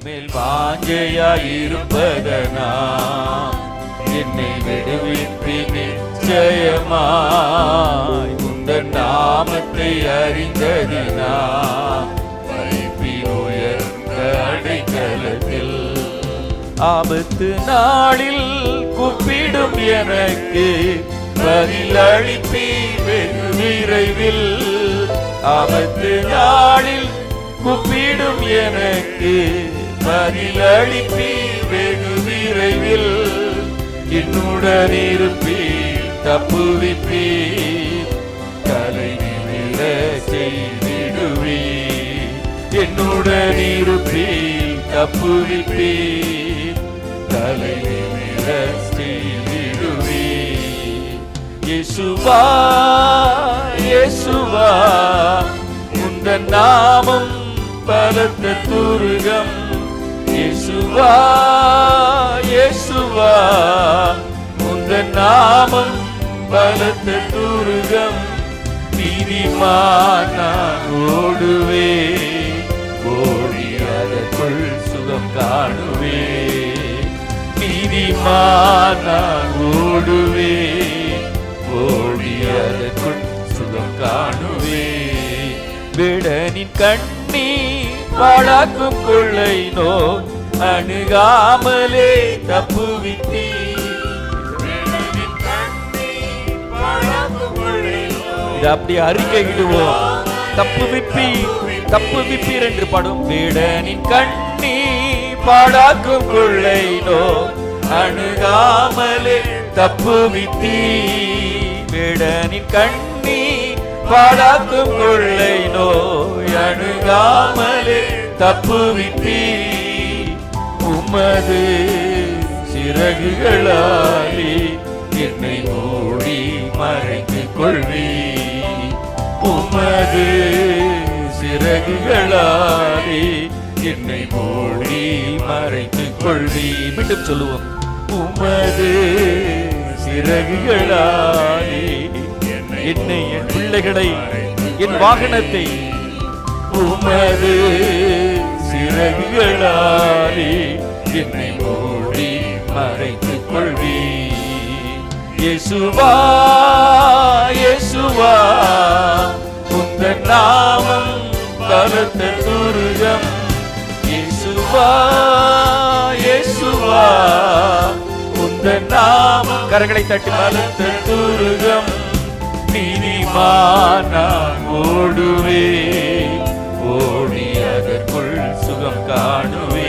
மேல் வாஞ்சையாயிருப்பதனா என்னை விடுவிப்பி நிச்சயமாய் உந்தன் நாமத்தை அறிந்ததினா வைப்பி உயர்ந்த அடைக்கலத்தில் ஆபத்து நாளில் கூப்பிடும் எனக்கு பதில் அளிப்பி வெகு விரைவில் ஆபத்து நாளில் கூப்பிடும் எனக்கு பதில் அளிப்பி வெகு விரைவில் என்னுடன் இருப்பி தப்புவிப்பி கலை நிமிர செய்திடுவி என்னுடன் இருப்பி தப்புவிப்பி தலை நிமிர செய்திடுவி இயேசுவா இயேசுவா உந்தன் நாமம் பலத்த துருகம் இயேசுவா இயேசுவா உந்தன் நாமம் பலத்த துருகம் நீதிமான் நான் ஓடுவே ஓடி அதற்குள் சுகம் காணுவே நீதிமான் நான் ஓடுவே ஓடி அதற்குள் சுகம் காணுவே விடனின் கண்ணி பாழாக்கும் கொள்ளை நோ அணுகாமலே தப்புவித்தீ இதை அப்படியே அறிக்கையிடுவோம் தப்பு விப்பி தப்பு விப்பீர் என்று படும் வீடனின் கண்ணி பாடாக்கும் கொள்ளை நோ அணுகாமலே தப்பு வித்தி வீடனின் கண்ணி பாடாக்கும் கொள்ளை நோய் அணுகாமலே தப்பு வித்தி உமது சிறகுகளாலே என்னை மூடி மறைத்து கொள்வி உமது சிறகுகளாலே என்னை மூடி மறைத்து கொள்வி மீண்டும் சொல்லுவோம் உமது சிறகுகளாலே என்னை என் பிள்ளைகளை என் வாகனத்தை உமது சிறகுகளாலே என்னை மூடி மறைத்துக் கொள்வி இயேசுவா இயேசுவா உந்தன் நாமம் பலத்த துருகம் இயேசுவா இயேசுவா உந்தன் நாமம் கரங்களை தட்டி பலத்த துருகம் நீதிமானா ஓடுவே ஓடி அதற்குள் சுகம் காணுவே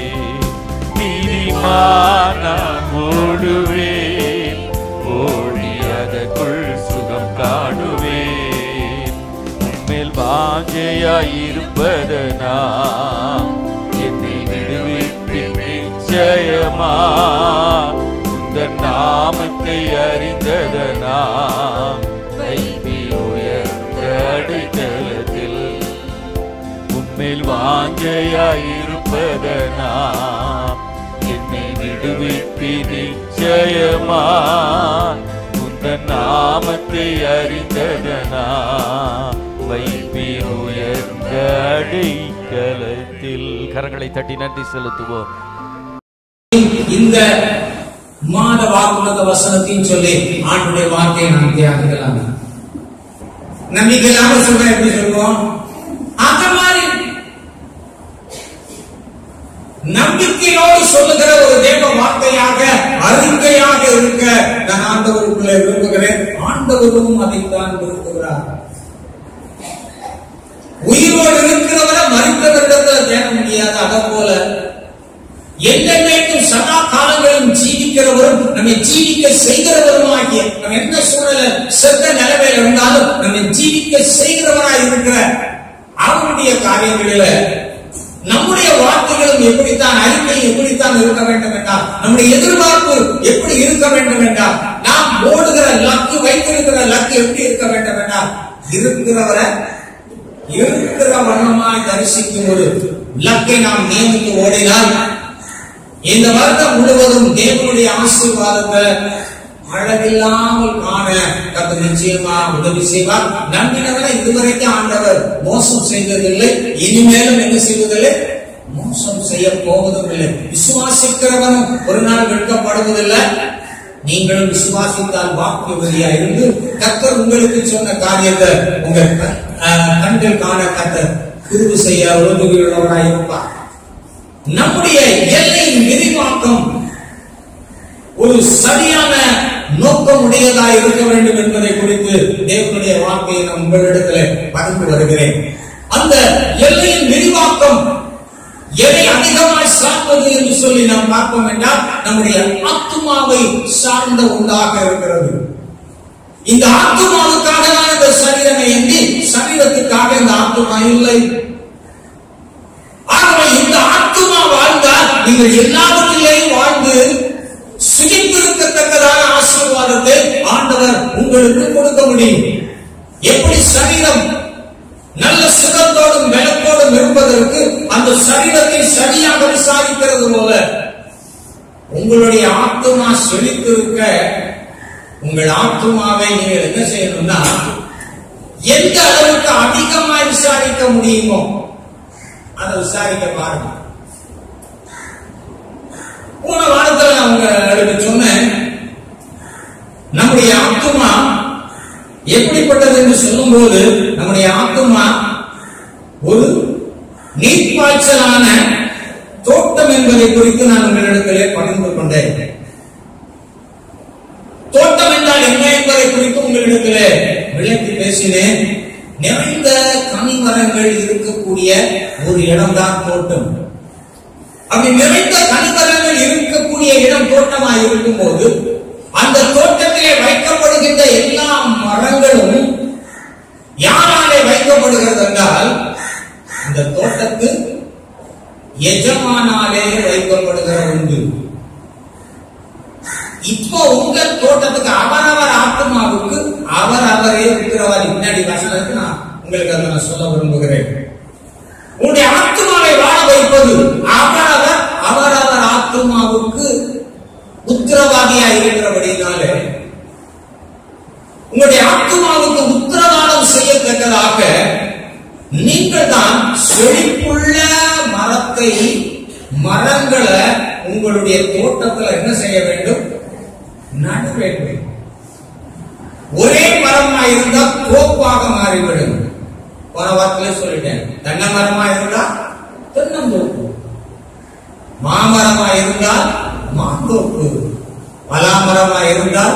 நீதிமானா ஓடுவே ஓடி அதற்குள் சுகம் காணுவே மேல் வாஞ்சையாயிருப்பதனா என்னை விடுவிப்பின் நிச்சயமா இந்த நாமத்தை அறிந்ததனா வைப்பி உயர்ந்த அடைக்கலத்தில் உம்மேல் வாஞ்சையாயிருப்பதனா என்னை விடுவிப்பி நிச்சயமா உந்த நாமத்தை அறிந்ததனா வைப்பி உயர்ந்த அடைக்கலத்தில் கரங்களை தட்டி நன்றி செலுத்துவோம் இந்த மாத வாக்குமத்த வசனத்தையும் சொல்லி ஆண்டுடைய வார்த்தையை நாம் தியானிக்கலாம் நம்பிக்கை இல்லாம சொல்ற எப்படி சொல்லுவோம் அந்த மாதிரி நம்பிக்கையோடு சொல்லுகிற ஒரு தேவ வார்த்தையாக அறிக்கையாக இருக்க நான் ஆண்டவருக்குள்ளே விரும்புகிறேன் ஆண்டவரும் அதைத்தான் விரும்புகிறார் உயிரோடு இருக்கிறவரை மறித்தவரிடத்தில் தேட முடியாது அதை போல என்றென்றைக்கும் சதா காலங்களிலும் ஜீவிக்கிறவரும் நம்மை ஜீவிக்க செய்கிறவரும் ஆகிய நம்ம என்ன சூழல செத்த நிலைமையில இருந்தாலும் நம்மை ஜீவிக்க செய்கிறவராய் இருக்கிற அவருடைய காரியங்களில நம்முடைய வார்த்தைகளும் எப்படித்தான் அறிக்கை எப்படித்தான் இருக்க வேண்டும் என்றால் நம்முடைய எதிர்பார்ப்பு எப்படி இருக்க வேண்டும் என்றால் நாம் ஓடுகிற லக்கு வைத்திருக்கிற லக்கு எப்படி இருக்க வேண்டும் என்றால் இருக்கிறவரை இருக்கிற வண்ணமாய் தரிசிக்கும் ஒரு லக்கை நாம் நியமித்து ஓடினால் இந்த வருடம் முழுவதும் தேவனுடைய ஆசீர்வாதத்தை அழகில்லாமல் காண கர்த்தர் நிச்சயமா உதவி செய்வார் நம்பினவரை இதுவரைக்கும் ஆண்டவர் மோசம் செய்ததில்லை இனிமேலும் என்ன செய்வதில்லை மோசம் செய்ய போவதும் இல்லை விசுவாசிக்கிறவனும் ஒரு நாள் வெட்கப்படுவதில்லை நீங்களும் விசுவாசித்தால் வாக்குறுதியா இருந்து கர்த்தர் உங்களுக்கு சொன்ன காரியத்தை உங்க க- ஆஹ் கண்கள் காண கர்த்தர் குருவு செய்ய உதவியுள்ளவராய் இருப்பார் நம்முடைய எல்லையின் விரிவாக்கம் ஒரு சரியான நோக்கம் உடையதாக இருக்க வேண்டும் என்பதை குறித்து தேவனுடைய வார்த்தையை நான் உங்களிடத்தில் பகிர்ந்து வருகிறேன் அந்த எல்லையின் விரிவாக்கம் எதை அதிகமாய் சார்ந்தது என்று சொல்லி நாம் பார்ப்போம் என்றால் நம்முடைய ஆத்துமாவை சார்ந்த ஒன்றாக இருக்கிறது இந்த ஆத்துமாவுக்காக தான் இந்த சரீரமே எண்ணி சரீரத்துக்காக இந்த ஆத்துமா இல்லை ஆகவே இந்த ஆத்துமா வாழ்ந்தால் நீங்கள் எல்லாவற்றிலேயும் வாழ்ந்து சுகித்திருக்கத்தக்கதான ஆசீர்வாதத்தை ஆண்டவர் உங்களுக்கு கொடுக்க முடியும் எப்படி சரீரம் நல்ல சுகத்தோடும் பலத்தோடும் இருப்பதற்கு அந்த சரீரத்தை சரியாக விசாரிக்கிறது போல உங்களுடைய ஆத்துமா செழித்திருக்க உங்கள் ஆத்துமாவை நீங்கள் என்ன செய்யணும்னா எந்த அளவுக்கு அதிகமாய் விசாரிக்க முடியுமோ அதை விசாரிக்க பாருங்க போன வாரத்துல நான் உங்களுக்கு சொன்னேன் நம்முடைய ஆத்துமா எப்படிப்பட்டது என்று சொல்லும்போது நம்முடைய ஆத்துமா ஒரு நீர்ப்பாய்ச்சலான தோட்டம் என்பதை குறித்து நான் உங்களிடத்திலே பகிர்ந்து கொண்டேன் தோட்டம் என்றால் என்ன என்பதை குறித்து உங்களிடத்திலே விளக்கி பேசினேன் நிறைந்த கனிமரங்கள் இருக்கக்கூடிய ஒரு இடம்தான் தோட்டம் அப்படி நிறைந்த கனிமரங்கள் இருக்கக்கூடிய இடம் தோட்டமாய் இருக்கும்போது அந்த தோட்டத்திலே வைக்கப்படுகின்ற எல்லா மரங்களும் யாராலே வைக்கப்படுகிறது என்றால் அந்த தோட்டத்து எஜமானாலே வைக்கப்படுகிற உண்டு இப்போ உங்க தோட்டத்துக்கு அவரவர் ஆத்மாவுக்கு அவர் அவரே இருக்கிறவர் பின்னாடி வசனத்துக்கு நான் உங்களுக்கு அதை நான் சொல்ல விரும்புகிறேன் உன்னுடைய ஆத்மாவை வாழ வைப்பது அவரவர் அவரவர் ஆத்மாவுக்கு உத்தரவாதியா இருக்கிறபடினாலே உங்களுடைய ஆத்மாவுக்கு உத்தரவாதம் செய்யத்தக்கதாக நீங்கள் தான் செழிப்புள்ள மரத்தை மரங்களை உங்களுடைய தோட்டத்துல என்ன செய்ய வேண்டும் நட வேண்டும் ஒரே மரமா இருந்தா தோப்பாக மாறிவிடும் போன வாரத்திலே சொல்லிட்டேன் தென்னை மரமா இருந்தா தென்னந்தோப்பு மாமரமா இருந்தால் மாந்தோப்பு பலாமரமா இருந்தால்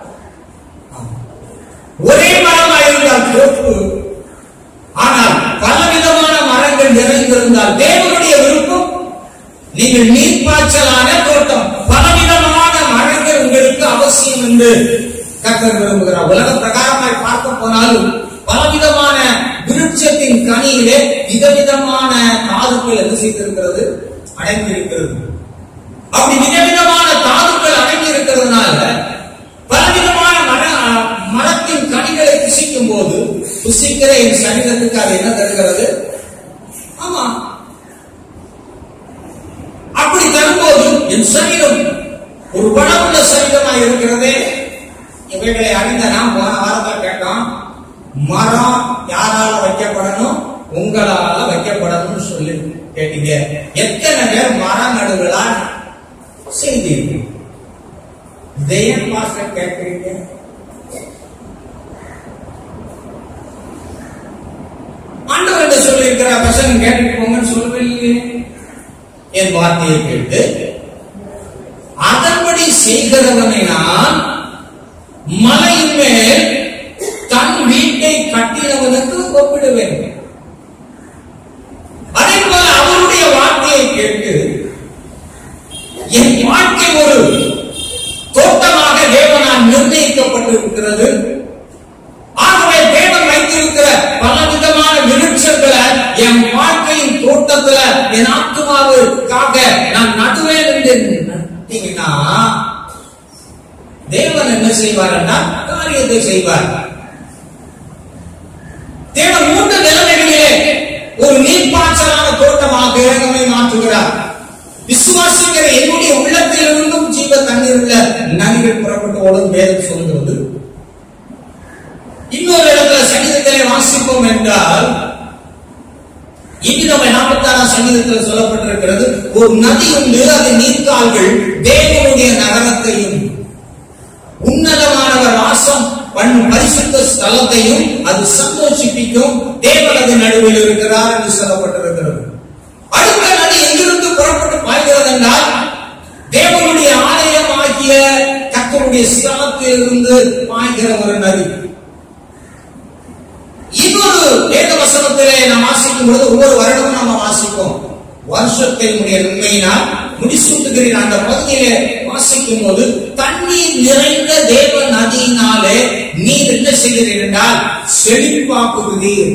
ஒரே மரமா இருந்தால் தோப்பு ஆனால் பலவிதமான மரங்கள் நிறைந்திருந்தால் தேவனுடைய விருப்பம் நீங்கள் நீர்ப்பாய்ச்சலான தோட்டம் பலவிதமான மரங்கள் உங்களுக்கு அவசியம் என்று கர்த்தர் விரும்புகிறார் உலக பிரகாரமாய் பார்க்க போனாலும் பலவிதமான விருட்சத்தின் கனியிலே விதவிதமான தாதுக்கள் என்ன செய்திருக்கிறது அடைந்திருக்கிறது அப்படி விதவிதமான தாதுக்கள் அடங்கி இருக்கிறதுனால பலவிதமான மர மரத்தின் கனிகளை புசிக்கும் போது புசிக்கிற என் சரீரத்துக்கு அது என்ன தருகிறது ஆமா அப்படி தரும்போது என் சரீரம் ஒரு வளமுள்ள சரீரமாக இருக்கிறதே இவைகளை அறிந்த நாம் போன வாரத்தில் கேட்டோம் மரம் யாரால வைக்கப்படணும் உங்களால வைக்கப்படணும்னு சொல்லி கேட்டீங்க எத்தனை பேர் மரம் நடுகளால் செய்தீர்கள் இதை ஏன் மாஸ்டர் கேட்கிறீங்க ஆண்டவர் என்ன சொல்லியிருக்கிற பசங்க கேட்டுட்டு போங்கன்னு சொல்லவில்லையே என் வார்த்தையை கேட்டு அதன்படி செய்கிறவனை நான் மலையின் மேல் தன் வீட்டை கட்டினவனுக்கு ஒப்பிடுவேன் அதே போல அவருடைய வார்த்தையை கேட்டு என் வாழ்க்கை ஒரு தோட்டமாக தேவனால் நிர்ணயிக்கப்பட்டிருக்கிறது ஆகவே தேவன் வைத்திருக்கிற பலவிதமான விருட்சங்களை என் வாழ்க்கையின் தோட்டத்துல என் ஆத்மாவுக்காக நான் நடுவேன் என்று நட்டீங்கன்னா தேவன் என்ன செய்வார் என்றால் காரியத்தை செய்வார் தேவன் மூன்று நிலைமைகளிலே ஒரு நீர்ப்பாய்ச்சலான தோட்டமாக நம்மை மாற்றுகிறார் விசுவாசிக்கிற என்னுடைய உள்ளத்திலிருந்தும் ஜீவ தண்ணீருள்ள நதிகள் புறப்பட்டு ஓடும் வேதம் சொல்கிறது இன்னொரு இடத்துல சங்கீதத்திலே வாசிப்போம் என்றால் இவ்விதம் நாற்பத்தாறு பதினாறாம் சங்கீதத்தில் சொல்லப்பட்டிருக்கிறது ஒரு நதி உண்டு அது நீர்க்கால்கள் தேவனுடைய நகரத்தையும் உன்னதமானவர் வாசம் பண்ணும் பரிசுத்த ஸ்தலத்தையும் அது சந்தோஷிப்பிக்கும் தேவன் அது நடுவில் இருக்கிறார் என்று சொல்லப்பட்டிருக்கிறது அடுத்த நதி எங்கிருந்து புறப்பட்டு பாய்கிறது என்றால் தேவனுடைய ஆலயம் ஆகிய கத்தருடைய ஸ்தலத்திலிருந்து பாய்கிற ஒரு நதி இன்னொரு வேத வசனத்திலே நாம் வாசிக்கும் பொழுது ஒவ்வொரு வருடமும் நம்ம வாசிப்போம் வருஷத்தினுடைய உண்மையினால் முடிசூட்டுகிறேன் அந்த பகுதியிலே வாசிக்கும் போது தண்ணீர் நிறைந்த தேவ நதியினாலே நீர் என்ன செய்கிறீர் என்றால் செழிப்பாக்குகிறீர்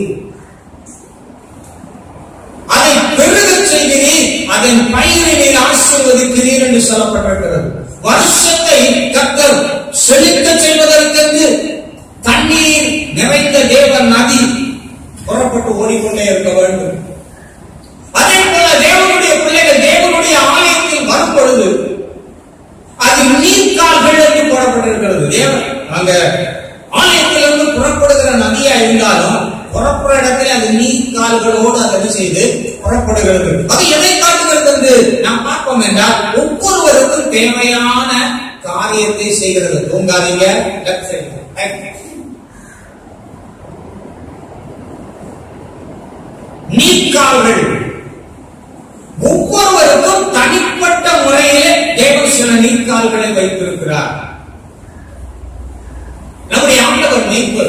அதை பெருகச் செய்கிறீர் அதன் பயிரை நீர் ஆசீர்வதிக்கிறீர் என்று சொல்லப்பட்டிருக்கிறது வருஷத்தை கத்தர் செழிக்க செய்வதற்கென்று தண்ணீர் நிறைந்த தேவ நதி புறப்பட்டு ஓடிக்கொண்டே இருக்க வேண்டும் அதே போல தேவனுடைய பிள்ளைகள் தேவனுடைய ஆலயத்தில் வரும் பொழுது அது நீர்க்கால்கள் என்று போடப்பட்டிருக்கிறது தேவன் அங்க ஆலயத்திலிருந்து புறப்படுகிற நதியா இருந்தாலும் புறப்புற இடத்துல அது நீர்க்கால்களோடு அதை என்ன செய்து புறப்படுகிறது அது எதை காட்டுகிறது என்று நாம் பார்ப்போம் என்றால் ஒவ்வொருவருக்கும் தேவையான காரியத்தை செய்கிறது தூங்காதீங்க left side, right. நீர்க்கால்கள் ஒவ்வொருவருக்கும் தனிப்பட்ட முறையிலே தேவன் சில நீர்க்கால்களை வைத்திருக்கிறார் நம்முடைய ஆண்டவர் மீட்பர்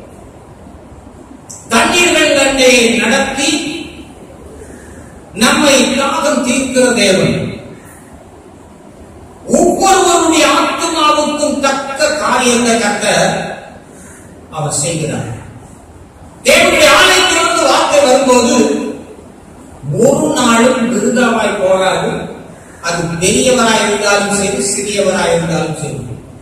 தண்ணீர்கள் தன்னை நடத்தி நம்மை தாகம் தீர்க்கிற தேவன் ஒவ்வொருவருடைய ஆத்மாவுக்கும் தக்க காரியத்தை கத்த அவர் செய்கிறார் தேவனுடைய ஆலயத்திலிருந்து வார்த்தை வரும்போது ஒரு நாளும் விருதாவாய் போகாது அது பெரியவராய் இருந்தாலும் சரி சிறியவராய் இருந்தாலும் சரி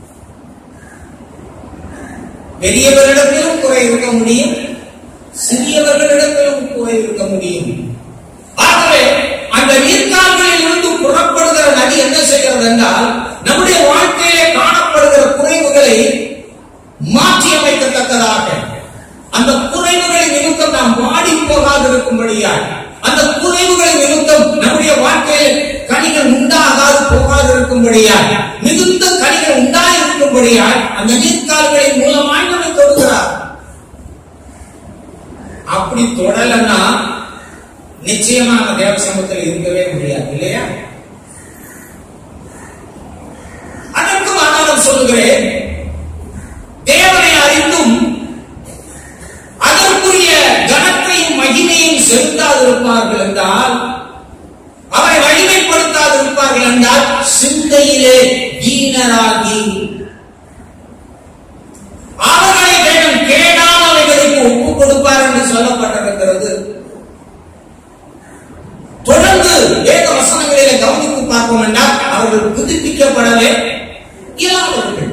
பெரியவரிடத்திலும் குறை இருக்க முடியும் சிறியவர்களிடத்திலும் குறை இருக்க முடியும் ஆகவே அந்த நீர்க்கால்களில் இருந்து புறப்படுகிற நதி என்ன செய்கிறது என்றால் நம்முடைய வாழ்க்கையிலே காணப்படுகிற குறைவுகளை மாற்றி அமைக்கத்தக்கதாக அந்த குறைவுகளின் நிமித்தம் நாம் வாடி போகாதிருக்கும்படியாய் அந்த குறைவுகளின் நிமித்தம் நம்முடைய வாழ்க்கையில் கனிகள் உண்டாகாது போகாதிருக்கும்படியாய் மிகுந்த கனிகள் உண்டாயிருக்கும்படியாய் அந்த நீர்க்கால்களின் மூலமாய் நம்மை தொடுகிறார் அப்படி தொடலன்னா நிச்சயமா நம்ம தேவ சமூகத்தில் இருக்கவே முடியாது இல்லையா அதற்கும் ஆனாலும் சொல்லுகிறேன் தேவனை அறிந்தும் அதற்குரிய கனத்தையும் மகிமையும் செலுத்தாதிருப்பார்கள் என்றால் அவரை மகிமைப்படுத்தாதிருப்பார்கள் என்றால் சிந்தையிலே வீணராகி அவர்களை தேவன் கேடானவைகளுக்கு ஒப்பு கொடுப்பார் என்று சொல்லப்பட்டிருக்கிறது தொடர்ந்து வேத வசனங்களிலே கவனித்து பார்ப்போம் என்றால் அவர்கள் புதுப்பிக்கப்படவே இல்லாதவர்கள்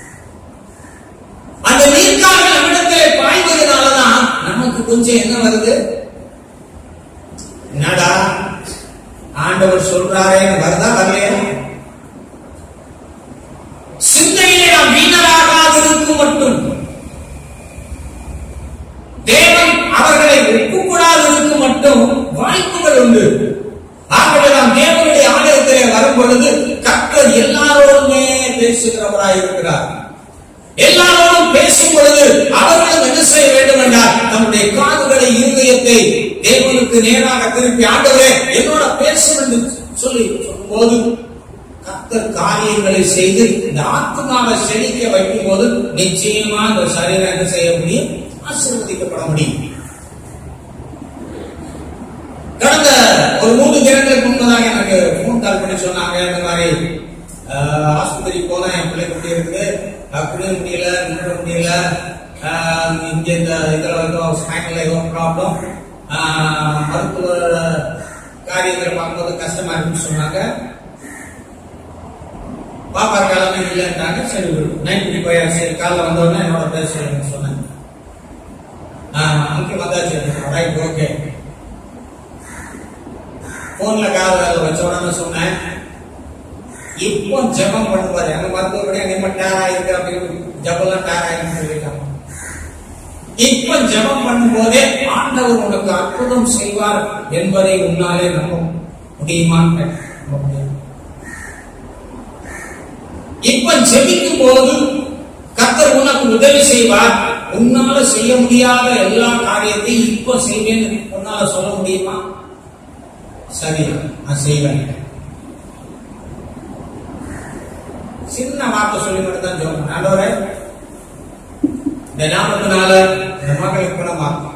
அந்த நீர்க்கால்கள் நம்மிடத்திலே பாய்வதனாலதான் நமக்கு கொஞ்சம் என்ன வருது என்னடா ஆண்டவர் சொல்றாரே வருதா வரலையா சிந்தையிலே நாம் வீணராகாதிருக்கும் மட்டும் தேவன் அவர்களை ஒப்புக்கூடாதிருக்கும் மட்டும் வாய்ப்புகள் உண்டு ஆகவே நாம் தேவனுடைய ஆலயத்திலே வரும் பொழுது கர்த்தர் எல்லாரோடுமே பேசுகிறவராய் இருக்கிறார் எல்லாரோடும் பேசும் பொழுது அவர்களும் என்ன செய்ய வேண்டும் என்றால் நம்முடைய காதுகளை இருதயத்தை தேவனுக்கு நேராக திருப்பி ஆண்டவரே என்னோட பேசும் என்று சொல்லி சொல்லும்போது கர்த்தர் காரியங்களை செய்து இந்த ஆத்மாவை செழிக்க வைக்கும் போது நிச்சயமா இந்த சரீரம் என்ன செய்ய முடியும் ஆசீர்வதிக்கப்பட முடியும் கடந்த ஒரு மூன்று தினங்களுக்கு முன்பதாக எனக்கு போன் கால் பண்ணி சொன்னாங்க இந்த மாதிரி ஆஹ், ஆஸ்பத்திரி போனேன் என் பிள்ளை குட்டி இருக்குது அப்படியே முடியல நின்ற முடியல ஆஹ், இங்க இந்த இதுல வந்து ஸ்பைனல்ல ஏதோ ப்ராப்ளம் மருத்துவ காரியங்களை பார்க்கும்போது கஷ்டமா இருக்குன்னு சொன்னாங்க பாப்பா கிழமை இல்லைன்றாங்க சரி நைட்டு போய் சரி காலைல வந்தோடனே என்னோட பேசுறேன்னு சொன்னேன் அங்கே வந்தாச்சு ரைட் ஓகே போன்ல காதல வச்ச உடனே சொன்னேன் இப்போ ஜெபம் பண்ணுவாரு எங்க மருத்துவப்படி அங்க டேர் ஆயிருக்கு அப்படின்னு ஜபம்லாம் டேர் ஆயிருக்கு சொல்லிட்டாங்க இப்ப ஜெபம் பண்ணும்போதே ஆண்டவர் உனக்கு அற்புதம் செய்வார் என்பதை உன்னாலே நம்ப முடியுமான்னு கேட்டேன். நம்ப முடியாது. இப்ப ஜெபிக்கும் போது கர்த்தர் உனக்கு உதவி செய்வார் உன்னால செய்ய முடியாத எல்லா காரியத்தையும் இப்ப செய்வேன்னு உன்னால சொல்ல முடியுமா சரி நான் செய்வேன் சின்ன வார்த்தை சொல்லி மட்டும் தான் சொல்லுங்க ஆண்டவரே இந்த ஞாபகத்தினால இந்த மகளுக்கு குணமாக்கும்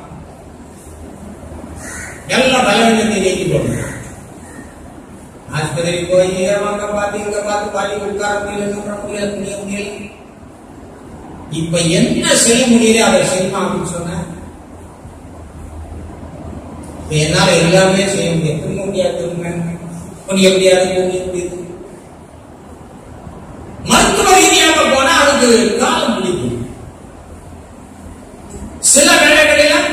எல்லா பலவீனத்தை நீக்கி போடுங்க ஆஸ்பத்திரி போய் அங்க பார்த்து இங்க பார்த்து பாடி உட்கார முடியல என்ன பண்ண முடியல முடிய முடியல இப்ப என்ன செய்ய முடியல அதை செய்யணும் அப்படின்னு சொன்ன இப்ப என்னால எல்லாமே செய்ய முடியாது திரும்ப முடியாது திரும்ப புரிய முடியாது புரிய முடியாது மருத்துவ ரீதியாக போனா அதுக்கு காலம் பிடிக்கும் சில வேளைகளில்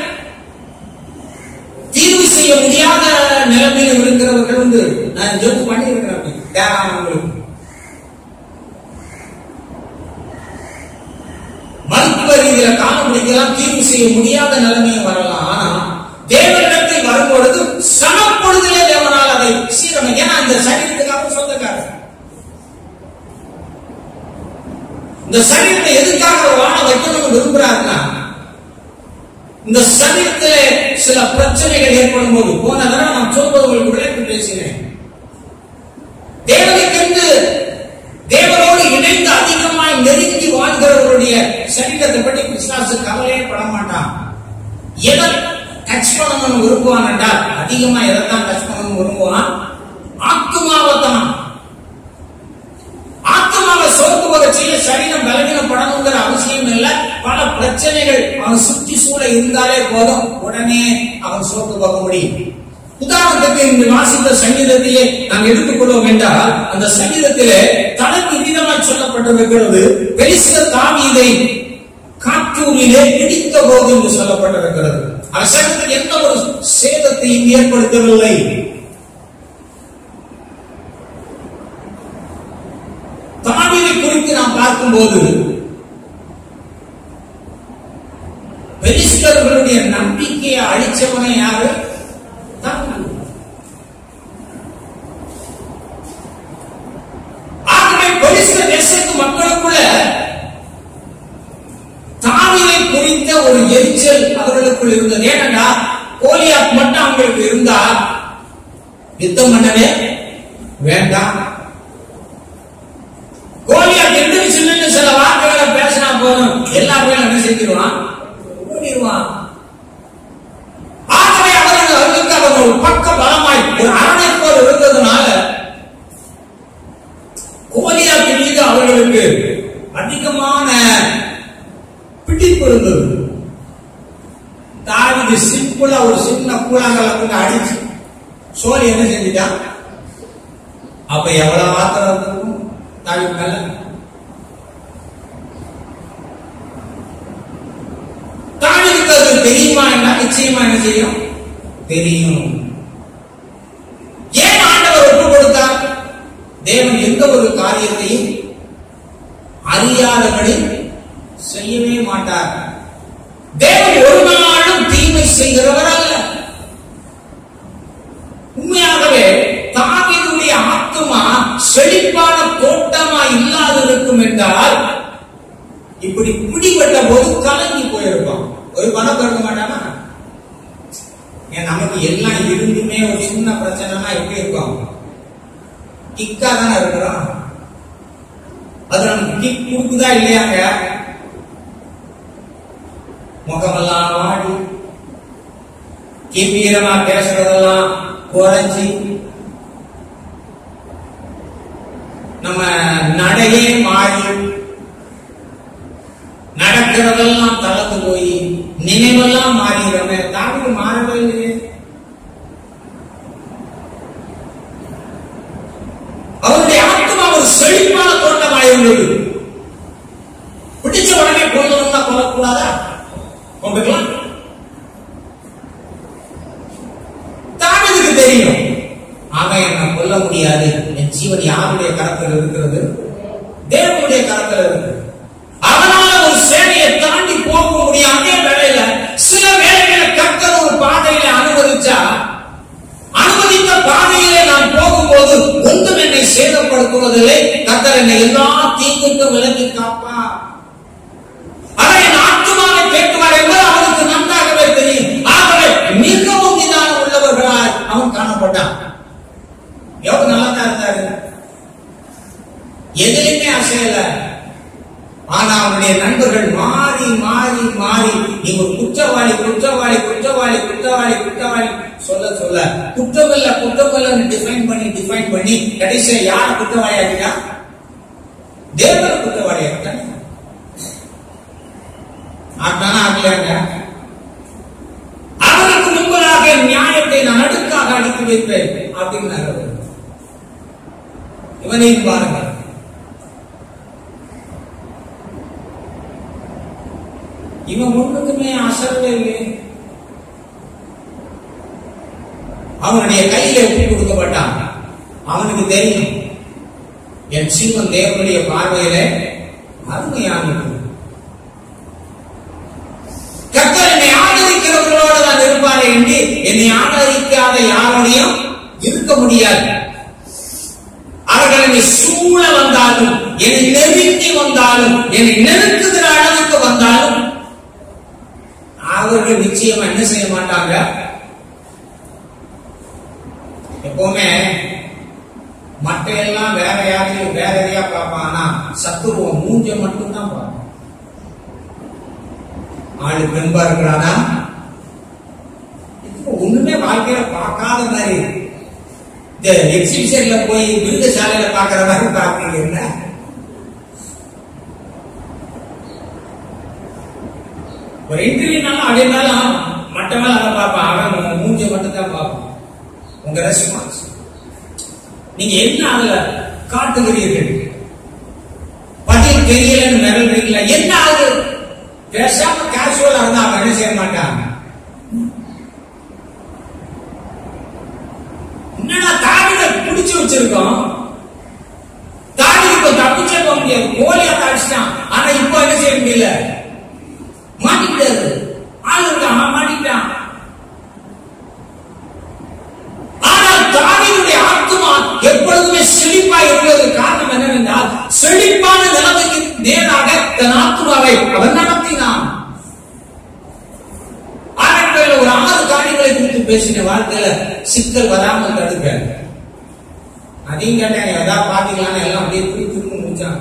தீர்வு செய்ய முடியாத நிலைமையில் இருக்கிறவர்கள் வந்து நான் ஜெபம் பண்ணியிருக்கிறேன் அப்படி தேரானவங்களுக்கு மருத்துவ ரீதியில காலம் பிடிக்கலாம் தீர்வு செய்ய முடியாத நிலைமையும் வரலாம் ஆனா தேவனிடத்தில் வரும்பொழுது சமப்பொழுதிலே தேவனால் அதை சீரமை ஏன்னா இந்த சரீரத்துக்கு அவர் சொந்தக்காரர் இந்த சரீரத்தை எதுக்காக அவர் வாழ வைக்கணும்னு விரும்புறாருன்னா இந்த சரீரத்திலே சில பிரச்சனைகள் ஏற்படும் போது போன தடவை நான் சொல்வது உங்களுக்கு விளக்கி பேசினேன் தேவனுக்கென்று தேவனோடு இணைந்து அதிகமாய் நெருங்கி வாழ்கிறவருடைய சரீரத்தை பற்றி பிசாசு கவலையே பட மாட்டான் எதை டச் பண்ணணும்னு விரும்புவான் என்றால் அதிகமா எதைத்தான் டச் பண்ணணும்னு விரும்புவான் ஆத்மாவை தான் ஆத்மாவை சோர்ந்து போக செய்ய சரீரம் பலவீனப்படணுங்கிற அவசியம் இல்ல பல பிரச்சனைகள் அவன் சுற்றி சூழ இருந்தாலே போதும் உடனே அவன் சோர்ந்து போக முடியும் உதாரணத்துக்கு இங்கு வாசித்த சங்கீதத்தையே நாம் எடுத்துக்கொள்வோம் என்றால் அந்த சங்கீதத்திலே தலைமை விதமாய் சொல்லப்பட்டிருக்கிறது பெரிச தாவீதை காற்றூரிலே பிடித்த போது என்று சொல்லப்பட்டிருக்கிறது அவர் சங்கத்துக்கு எந்த ஒரு சேதத்தையும் ஏற்படுத்தவில்லை தாவீதை குறித்து நாம் பார்க்கும்போது பெலிஸ்தர்களுடைய நம்பிக்கையை அழிச்சவனே யாரு தாவீது. ஆகவே பெலிஸ்தர் தேசத்து மக்களுக்குள்ள தாவீதை குறித்த ஒரு எரிச்சல் அவர்களுக்குள் இருந்தது ஏனென்றா கோலியாத் மட்டும் அவங்களுக்கு இருந்தா யுத்தம் பண்ணவே வேண்டாம் கோலியாத் எந்திரிச்சு நின்று சில வார்த்தைகளை பேசினா போதும் எல்லா பேரும் என்ன செஞ்சிருவான் ஓடிடுவான் ஆகவே அவர்கள் அவர்களுக்கு அவர் ஒரு பக்க பலமாய் ஒரு அரணை போல் இருந்ததுனால கோலியாத்து மீது அவர்களுக்கு அதிகமான பிடிப்பு இருந்தது தாவிது சிம்பிளா ஒரு சின்ன கூழாங்கல கொண்டு அடிச்சு சோழி என்ன செஞ்சுட்டான் அப்ப எவ்வளவு ஆத்திரம் இருந்திருக்கும் தாவி மேல தாவிதுக்கு அது தெரியுமா என்ன நிச்சயமா என்ன செய்யும் தெரியும் ஏன் ஆண்டவர் ஒப்பு கொடுத்தார் தேவன் எந்த ஒரு காரியத்தையும் அறியாதபடி செய்யவே மாட்டார் தேவன் ஒரு நாளும் தீமை செய்கிறவர் அல்ல உண்மையாகவே தாவீதுடைய ஆத்துமா செழிப்பான தோட்டமா இல்லாதிருக்கும் என்றால் இப்படி பிடிபட்ட போது கலங்கி போயிருப்பான் ஒரு பணம் இருக்க மாட்டானா ஏன் நமக்கு எல்லாம் இருந்துமே ஒரு சின்ன பிரச்சனைனா எப்படி இருக்கும் கிக்கா தானே இருக்கிறோம் அது நமக்கு கிக் கொடுக்குதா இல்லையாங்க முகமெல்லாம் வாடி கம்பீரமா பேசுறதெல்லாம் குறைஞ்சி நம்ம நடையே மாறி நடக்கிறதெல்லாம் தளர்ந்து போய் நினைவெல்லாம் மாறிடுறோமே தாவிது மாறவே இல்லையே அவருடைய ஆத்மா ஒரு செழிப்பான தோட்டமாயிருந்தது பிடிச்ச உடனே கொல்லணும்னா கொல்லக்கூடாதா கொண்டுக்கலாம் தாவீதுக்கு தெரியும் அவன் என்ன கொல்ல முடியாது என் ஜீவன் யாருடைய கரத்தில் இருக்கிறது தேவனுடைய கரத்தில் இருக்கு அவனால ஒரு சேனையை தாண்டி போக முடியும் அதே வேளையில போவதில்லை கர்த்தர் என்னை எல்லா தீங்குக்கும் விலக்கி காப்பார் ஆனா என் ஆத்துமாவை கேட்குவார் என்பது அவனுக்கு நன்றாகவே தெரியும் ஆகவே மிகவும் நிதானம் உள்ளவர்களாய் அவன் காணப்பட்டான் எவ்வளவு நல்லா தான் இருந்தாரு எதிலுமே அசையல ஆனா அவனுடைய நண்பர்கள் மாறி மாறி மாறி நீ ஒரு குற்றவாளி குற்றவாளி குற்றவாளி குற்றவாளி குற்றவாளி சொல்ல சொல்ல குற்றமில்ல குற்றமில்லன்னு டிஃபைன் பண்ணி டிஃபைன் பண்ணி கடைசியா யார் குற்றவாளி ஆகிட்டா தேவன் குற்றவாளி ஆகிட்டான் ஆட்டானா ஆகலையாங்க அவருக்கு முன்பதாக நியாயத்தை நான் அடுக்காக அனுப்பி வைப்பேன் அப்படின்னாரு அவர். இவனையும் பாருங்க இவன் ஒண்ணுக்குமே அசரவே இல்லை அவனுடைய கையில ஒப்பு கொடுக்கப்பட்டான் அவனுக்கு தெரியும் என் சிவன் தேவனுடைய பார்வையில அருமையானது கர்த்தர் என்னை ஆதரிக்கிறவர்களோடு நான் இருப்பாரே என்று என்னை ஆதரிக்காத யாரோடையும் இருக்க முடியாது அவர்கள் என்னை சூழ வந்தாலும் என்னை நெருங்கி வந்தாலும் என்னை நெருக்குகிற அளவுக்கு வந்தாலும் அவர்கள் நிச்சயமா என்ன செய்ய மாட்டாங்க எப்பவுமே மட்டையெல்லாம் வேற யாரையும் வேற எதையா பார்ப்பான் ஆனா சத்துருவம் மூஞ்ச மட்டும்தான் பார்ப்பான் ஆளு பெண்பா இருக்கிறானா இப்போ ஒண்ணுமே வாழ்க்கையில பார்க்காத மாதிரி இந்த எக்ஸிபிஷன்ல போய் விருதுசாலையில பாக்குற மாதிரி பாக்குறீங்க என்ன ஒரு இன்டர்வியூனாலும் அப்படின்னாலும் மட்டமா அதை பார்ப்பான் அவன் உங்க மூஞ்ச மட்டும் தான் பார்ப்பான் உங்க ரெஸ்பான்ஸ் நீங்க என்ன அதுல காட்டுகிறீர்கள் பதில் தெரியலன்னு மிரள்றீங்களா என்ன ஆகுது பேசாம கேஷுவலா இருந்தா அவன் என்ன செய்ய மாட்டான் என்னடா தாவிட பிடிச்சு வச்சிருக்கோம் தாவி இப்ப தப்பிச்சே போக முடியாது கோலியா அடிச்சிட்டான் ஆனா இப்போ என்ன செய்ய முடியல மாட்டிக்கிட்டாரு ஆள் இருக்கான் அவன் மாட்டிக்கிட்டான் ஆனால் தாவீதுடைய ஆத்துமா எப்பொழுதுமே செழிப்பா இருந்தது காரணம் என்னவென்றால் செழிப்பான நிலைமைக்கு நேராக தன் ஆத்துமாவை அவன் நடத்தினான் ஆரம்பத்தில் ஒரு ஆறு காரியங்களை குறித்து பேசின வாழ்க்கையில சிக்கல் வராமல் தடுக்க அதையும் கேட்டேன் ஏதாவது பாத்தீங்களான்னு எல்லாம் அப்படியே திருப்பி திரும்ப முடிச்சான்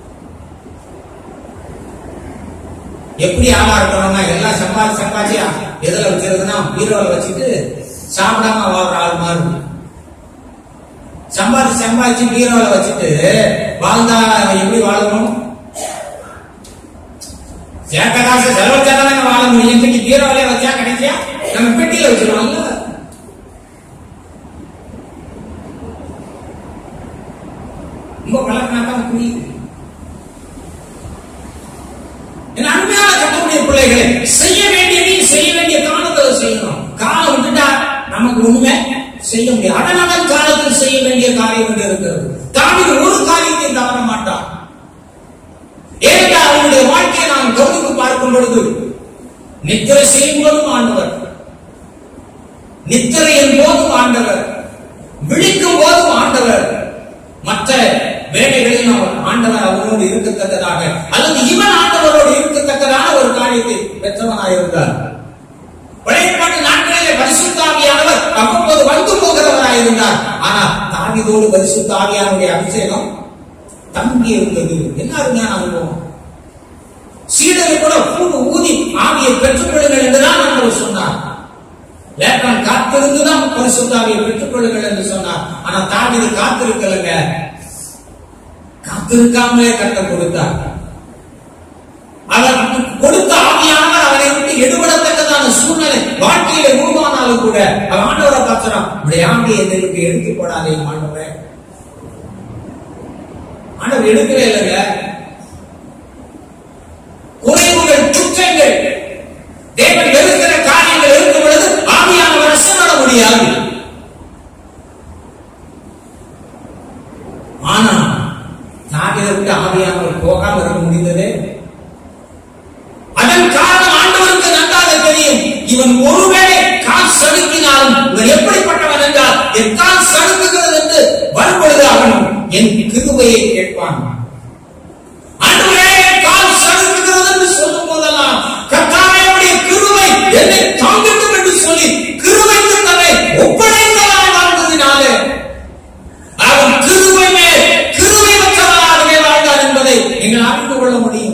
எப்படி ஆளா இருக்கணும்னா எல்லாம் சம்பாதி சம்பாதிச்சியா எதுல வச்சிருக்குன்னா பீரோல வச்சுட்டு சாப்பிடாம வாழ்ற ஆள் மாதிரி சம்பாதிச்சு சம்பாதிச்சு பீரோல வச்சுட்டு வாழ்ந்தா எப்படி வாழணும் சேர்க்க காசு செலவச்சாதானே வாழ முடியும் இன்னைக்கு பீரோவிலே வச்சா கிடைச்சியா நம்ம பெட்டியில வச்சிருவாங்கல்ல ரொம்ப பழக்கினா தான் புரியுது என் அருமையான கத்தருடைய பிள்ளைகளே செய்ய வேண்டியதை செய்ய வேண்டிய காலத்தில் செய்யணும் காலம் விட்டுட்டா நமக்கு ஒண்ணுமே செய்ய முடியாது அதனால காலத்தில் செய்ய வேண்டிய காரியம் என்று இருக்கிறது தாவிது ஒரு காரியத்தையும் தவற மாட்டான் ஏனென்றால் அவனுடைய வாழ்க்கையை நாம் கவனித்து பார்க்கும் பொழுது நித்திரை செய்யும் போதும் ஆண்டவர் நித்திரையின் போதும் ஆண்டவர் விழிக்கும் போதும் ஆண்டவர் மற்ற வேலைகளில் அவர் ஆண்டவர் அவரோடு இருக்கத்தக்கதாக அல்லது இவன் ஆண்டவரோடு இருக்கத்தக்கதான ஒரு காரியத்தை பெற்றவனாயிருந்தார் பழையப்பாட்டு நாட்களிலே பரிசுத்தாவியானவர் அவ்வப்போது வந்து போகிறவராயிருந்தார் ஆனால் தாவிதோடு பரிசுத்த ஆவியானுடைய அபிஷேகம் தங்கி இருந்தது என்ன அருமையான அனுபவம் சீடரை கூட பூண்டு ஊதி ஆவியை பெற்றுக் கொள்ளுங்கள் என்றுதான் ஆண்டவர் சொன்னார் லேட்டான் காத்திருந்துதான் பரிசுத்தாவியை பெற்றுக் கொள்ளுங்கள் என்று சொன்னார் ஆனா தாவிது காத்திருக்கலங்க காத்திருக்காமலே கட்டம் கொடுத்தார் அவர் கொடுத்த ஆவியானவர் அவரை விட்டு எடுபடத்தக்கதான சூழ்நிலை வாழ்க்கையில உருவானாலும் கூட அவன் ஆண்டவரை பார்க்கிறான் இப்படி ஆவியை எங்களுக்கு எடுத்து போடாதே ஆண்டவரே ஆண்டவர் எடுக்கவே இல்லைங்க குறைவுகள் குற்றங்கள் தேவன் வெறுக்கிற காரியங்கள் இருக்கும் பொழுது ஆவியானவர் அசைப்பட முடியாது ஆனா தாவிதை விட்டு ஆவியானவர் போகாமல் இருக்க முடிந்ததே அதன் காரணம் ஆண்டவருக்கு நன்றாக தெரியும் இவன் ஒருவேளை கால் சறுக்கினாலும் இவன் எப்படிப்பட்டவன் என்றால் என் கால் சறுக்குகிறது என்று வரும்பொழுது அவன் என் கிருபையை கேட்பான் ஆண்டவரே, கால் சறுக்குகிறது என்று சொல்லும் போதெல்லாம் கர்த்தாவே உம்முடைய கிருபை என்னை தாங்கட்டும் என்று சொல்லி கிருபைக்கு தன்னை ஒப்படைத்தவனாய் வாழ்ந்ததினாலே அவன் கிருபை மேல் கிருபை பெற்றவனாகவே வாழ்ந்தார் என்பதை நீங்கள் அறிந்து கொள்ள முடியும்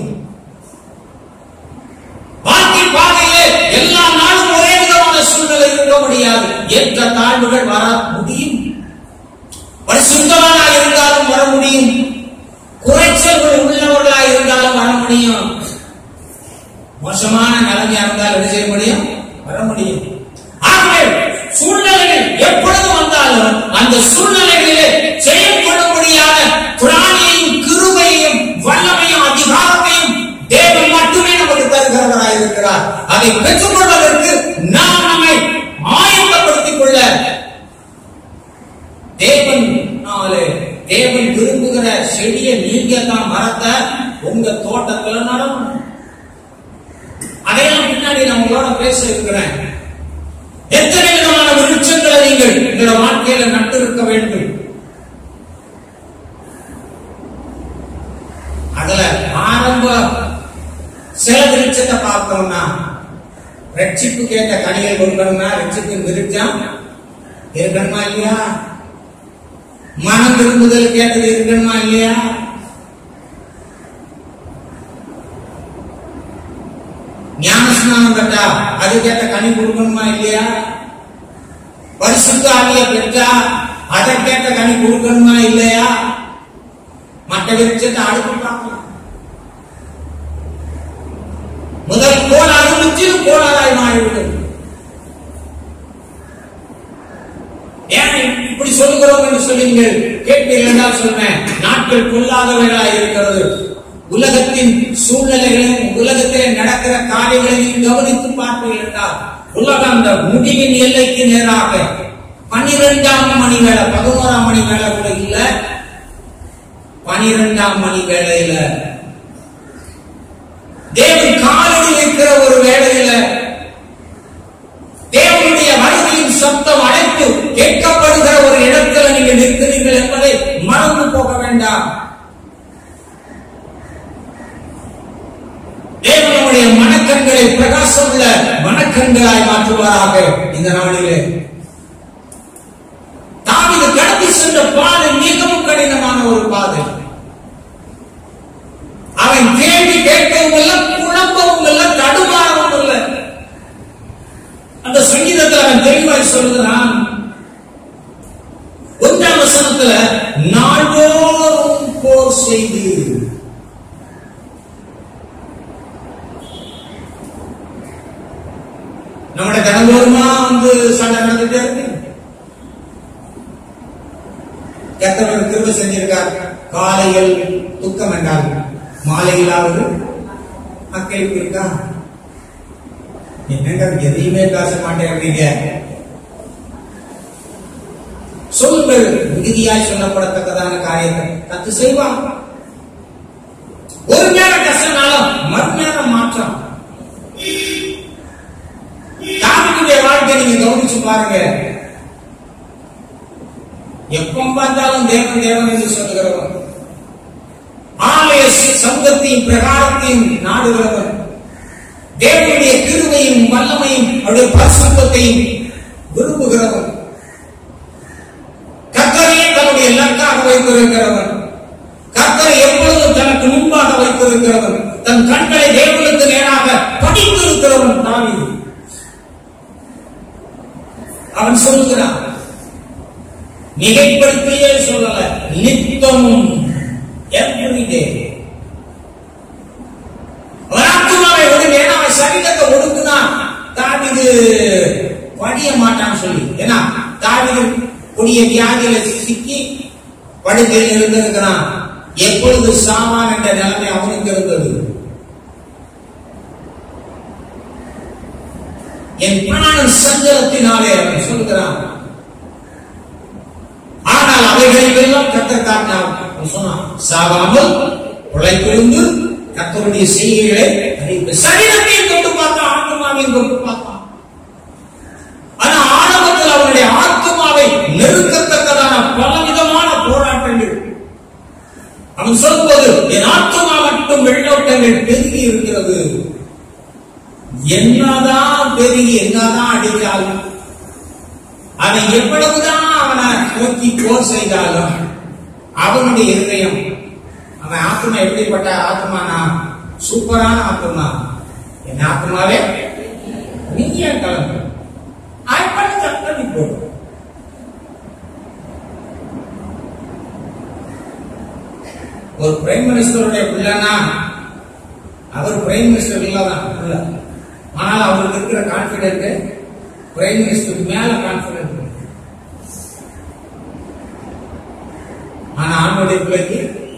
வாழ்க்கை பாதையிலே எல்லா நாளும் ஒரே விதமான சூழ்நிலை இருக்க முடியாது ஏற்ற தாழ்வுகள் வர முடியும் பரிசுத்தவனாக இருந்தாலும் வர முடியும் குறைச்சல்கள் உள்ளவர்களாக இருந்தாலும் வர முடியும் மோசமான நிலைமையா இருந்தாலும் என்ன செய்ய முடியும் வர முடியும் ஆகவே சூழ்நிலைகள் எப்பொழுது வந்தாலும் அந்த சூழ்நிலைகளிலே செயல்பட முடியாத பிராணியையும் கிருபையையும் வல்லமையும் அதிகாரத்தையும் தேவன் மட்டுமே நமக்கு தருகிறவராய் இருக்கிறார் அதை பெற்றுக்கொள்வதற்கு நாம் நம்மை ஆயத்தப்படுத்திக் கொள்ள தேவன் நாளே தேவன் விரும்புகிற செடியை நீங்க தான் மரத்தை உங்க தோட்டத்துல நடணும் அதையெல்லாம் பின்னாடி நான் உங்களோட பேச இருக்கிறேன் எத்தனை விதமான விருட்சங்களை நீங்கள் உங்களோட வாழ்க்கையில நட்டு இருக்க வேண்டும் அதுல ஆரம்ப சில விருட்சத்தை பார்த்தோம்னா ரட்சிப்பு கேட்ட கனிகள் கொடுக்கணும்னா ரட்சிப்பின் விருட்சம் இருக்கணுமா இல்லையா மனம் திரும்புதல் கேட்டது இருக்கணுமா இல்லையா ஞானஸ்நானம் பெற்றா அது கேட்ட கனி கொடுக்கணுமா இல்லையா பரிசுத்த ஆவிய பெற்றா அதை கேட்ட கனி கொடுக்கணுமா இல்லையா மற்ற விருட்சத்தை அடுத்து பார்க்கலாம் முதல் கோளாறு முற்றிலும் கோளாறாய் மாறிவிடும் ஏன் இப்படி சொல்லுகிறோம் என்று சொல்லி நீங்கள் கேட்பீர்கள் என்றால் சொன்னேன் நாட்கள் கொள்ளாதவைகளாய் இருக்கிறது உலகத்தின் சூழ்நிலைகளையும் உலகத்திலே நடக்கிற காரியங்களையும் கவனித்து பார்ப்பீர்கள் என்றால் உலகம் அந்த முடிவின் எல்லைக்கு நேராக பனிரெண்டாம் மணி வேலை பதினோராம் மணி வேலை கூட இல்ல பனிரெண்டாம் மணி வேலையில தேவன் காலடி வைக்கிற ஒரு வேலையில தேவனுடைய வருகையின் சத்தம் அழைப்பு கேட்கப்படுகிற ஒரு இடத்துல நீங்க நிற்கிறீர்கள் என்பதை மறந்து போக வேண்டாம் தேவனுடைய மனக்கண்களை பிரகாசமுள்ள மனக்கண்களாய் மாற்றுவாராக இந்த நாளிலே தாவிது கடத்தி சென்ற பாதை மிகவும் கடினமான ஒரு பாதை அவன் கேள்வி கேட்கவும் இல்லை குழம்பவும் இல்லை தடுமாறவும் இல்லை அந்த சங்கீதத்தில் அவன் தெளிவாய் சொல்லுகிறான் ஒன்றாம் வசனத்துல நாள்தோறும் போர் செய்து நம்முடைய தினந்தோறுமா வந்து சண்டை நடந்துட்டே இருக்கு கத்தவர் திரும்ப செஞ்சிருக்கார் காலையில் துக்கம் என்றால் மாலையிலாவது அக்களிப்பு இருக்கா என்னங்க எதையுமே பேச மாட்டேங்கிறீங்க சொல்லுங்கள் மிகுதியாய் சொல்லப்படத்தக்கதான காரியத்தை கத்து செய்வான் ஒரு நேரம் கஷ்டனாலும் மறுநேரம் மாற்றம் தாவினுடைய வாழ்க்கை நீங்க கவனிச்சு பாருங்க எப்ப பார்த்தாலும் தேவன் தேவன் என்று சொல்லுகிறவன் ஆலய சங்கத்தையும் பிரகாரத்தையும் நாடுகிறவன் தேவனுடைய கிருமையும் வல்லமையும் அவருடைய பரிசுத்தத்தையும் விரும்புகிறவன் கத்தரையே தன்னுடைய இலக்காக வைத்திருக்கிறவன் கத்தரை எப்பொழுதும் தனக்கு முன்பாக வைத்திருக்கிறவன் தன் கண்களை தேவனுக்கு நேராக படித்திருக்கிறவன் தாவீது அவன் சொல்லுகிறான் மிகைப்படுத்தியே சொல்லல நித்தமும் எவ்ரிடே அவன் ஆத்துமாவை ஒடுங்க ஏன்னா அவன் சரீரத்தை ஒடுக்குனா தாவிது படிய மாட்டான்னு சொல்லி ஏன்னா தாவிது கொடிய வியாதியில சிக்கி படுக்கையில் இருந்திருக்கிறான் எப்பொழுது சாமான் என்ற நிலைமை அவனுக்கு இருந்தது என் பிராணன் சஞ்சலத்தினாலே அவன் சொல்கிறான் ஆனால் அவைகளிலெல்லாம் கத்தர் காட்டினார் அவன் சொன்னான் சாகாமல் உழைப்பிருந்து கத்தருடைய செய்திகளை அறிந்து சரீரத்தையும் தொட்டு பார்த்தான் ஆத்மாவையும் தொட்டு பார்த்தான் ஆனா ஆரம்பத்தில் அவனுடைய ஆத்மாவை நெருக்கத்தக்கதான பலவிதமான போராட்டங்கள் சோதனைகள் பெருகி இருக்கிறது என்னதான் பெருகி என்னதான் அடித்தாலும் அவன் எவ்வளவுதான் அவனை நோக்கி போர் செய்தாலும் அவனுடைய இருதயம் அவன் ஆத்மா எப்படிப்பட்ட ஆத்மானா சூப்பரான ஆத்மா என் ஆத்மாவே நீ ஏன் கலந்து பண்ணி தப்பி போடு ஒரு பிரைம் மினிஸ்டருடைய பிள்ளைனா அவர் பிரைம் மினிஸ்டர் இல்லதான் பிள்ளை ஆனால் அவருக்கு இருக்கிற கான்பிடென்ட் பிரைம் மினிஸ்டருக்கு மேல கான்பிடென்ட் ஆனா ஆணுடைய பிள்ளைக்கு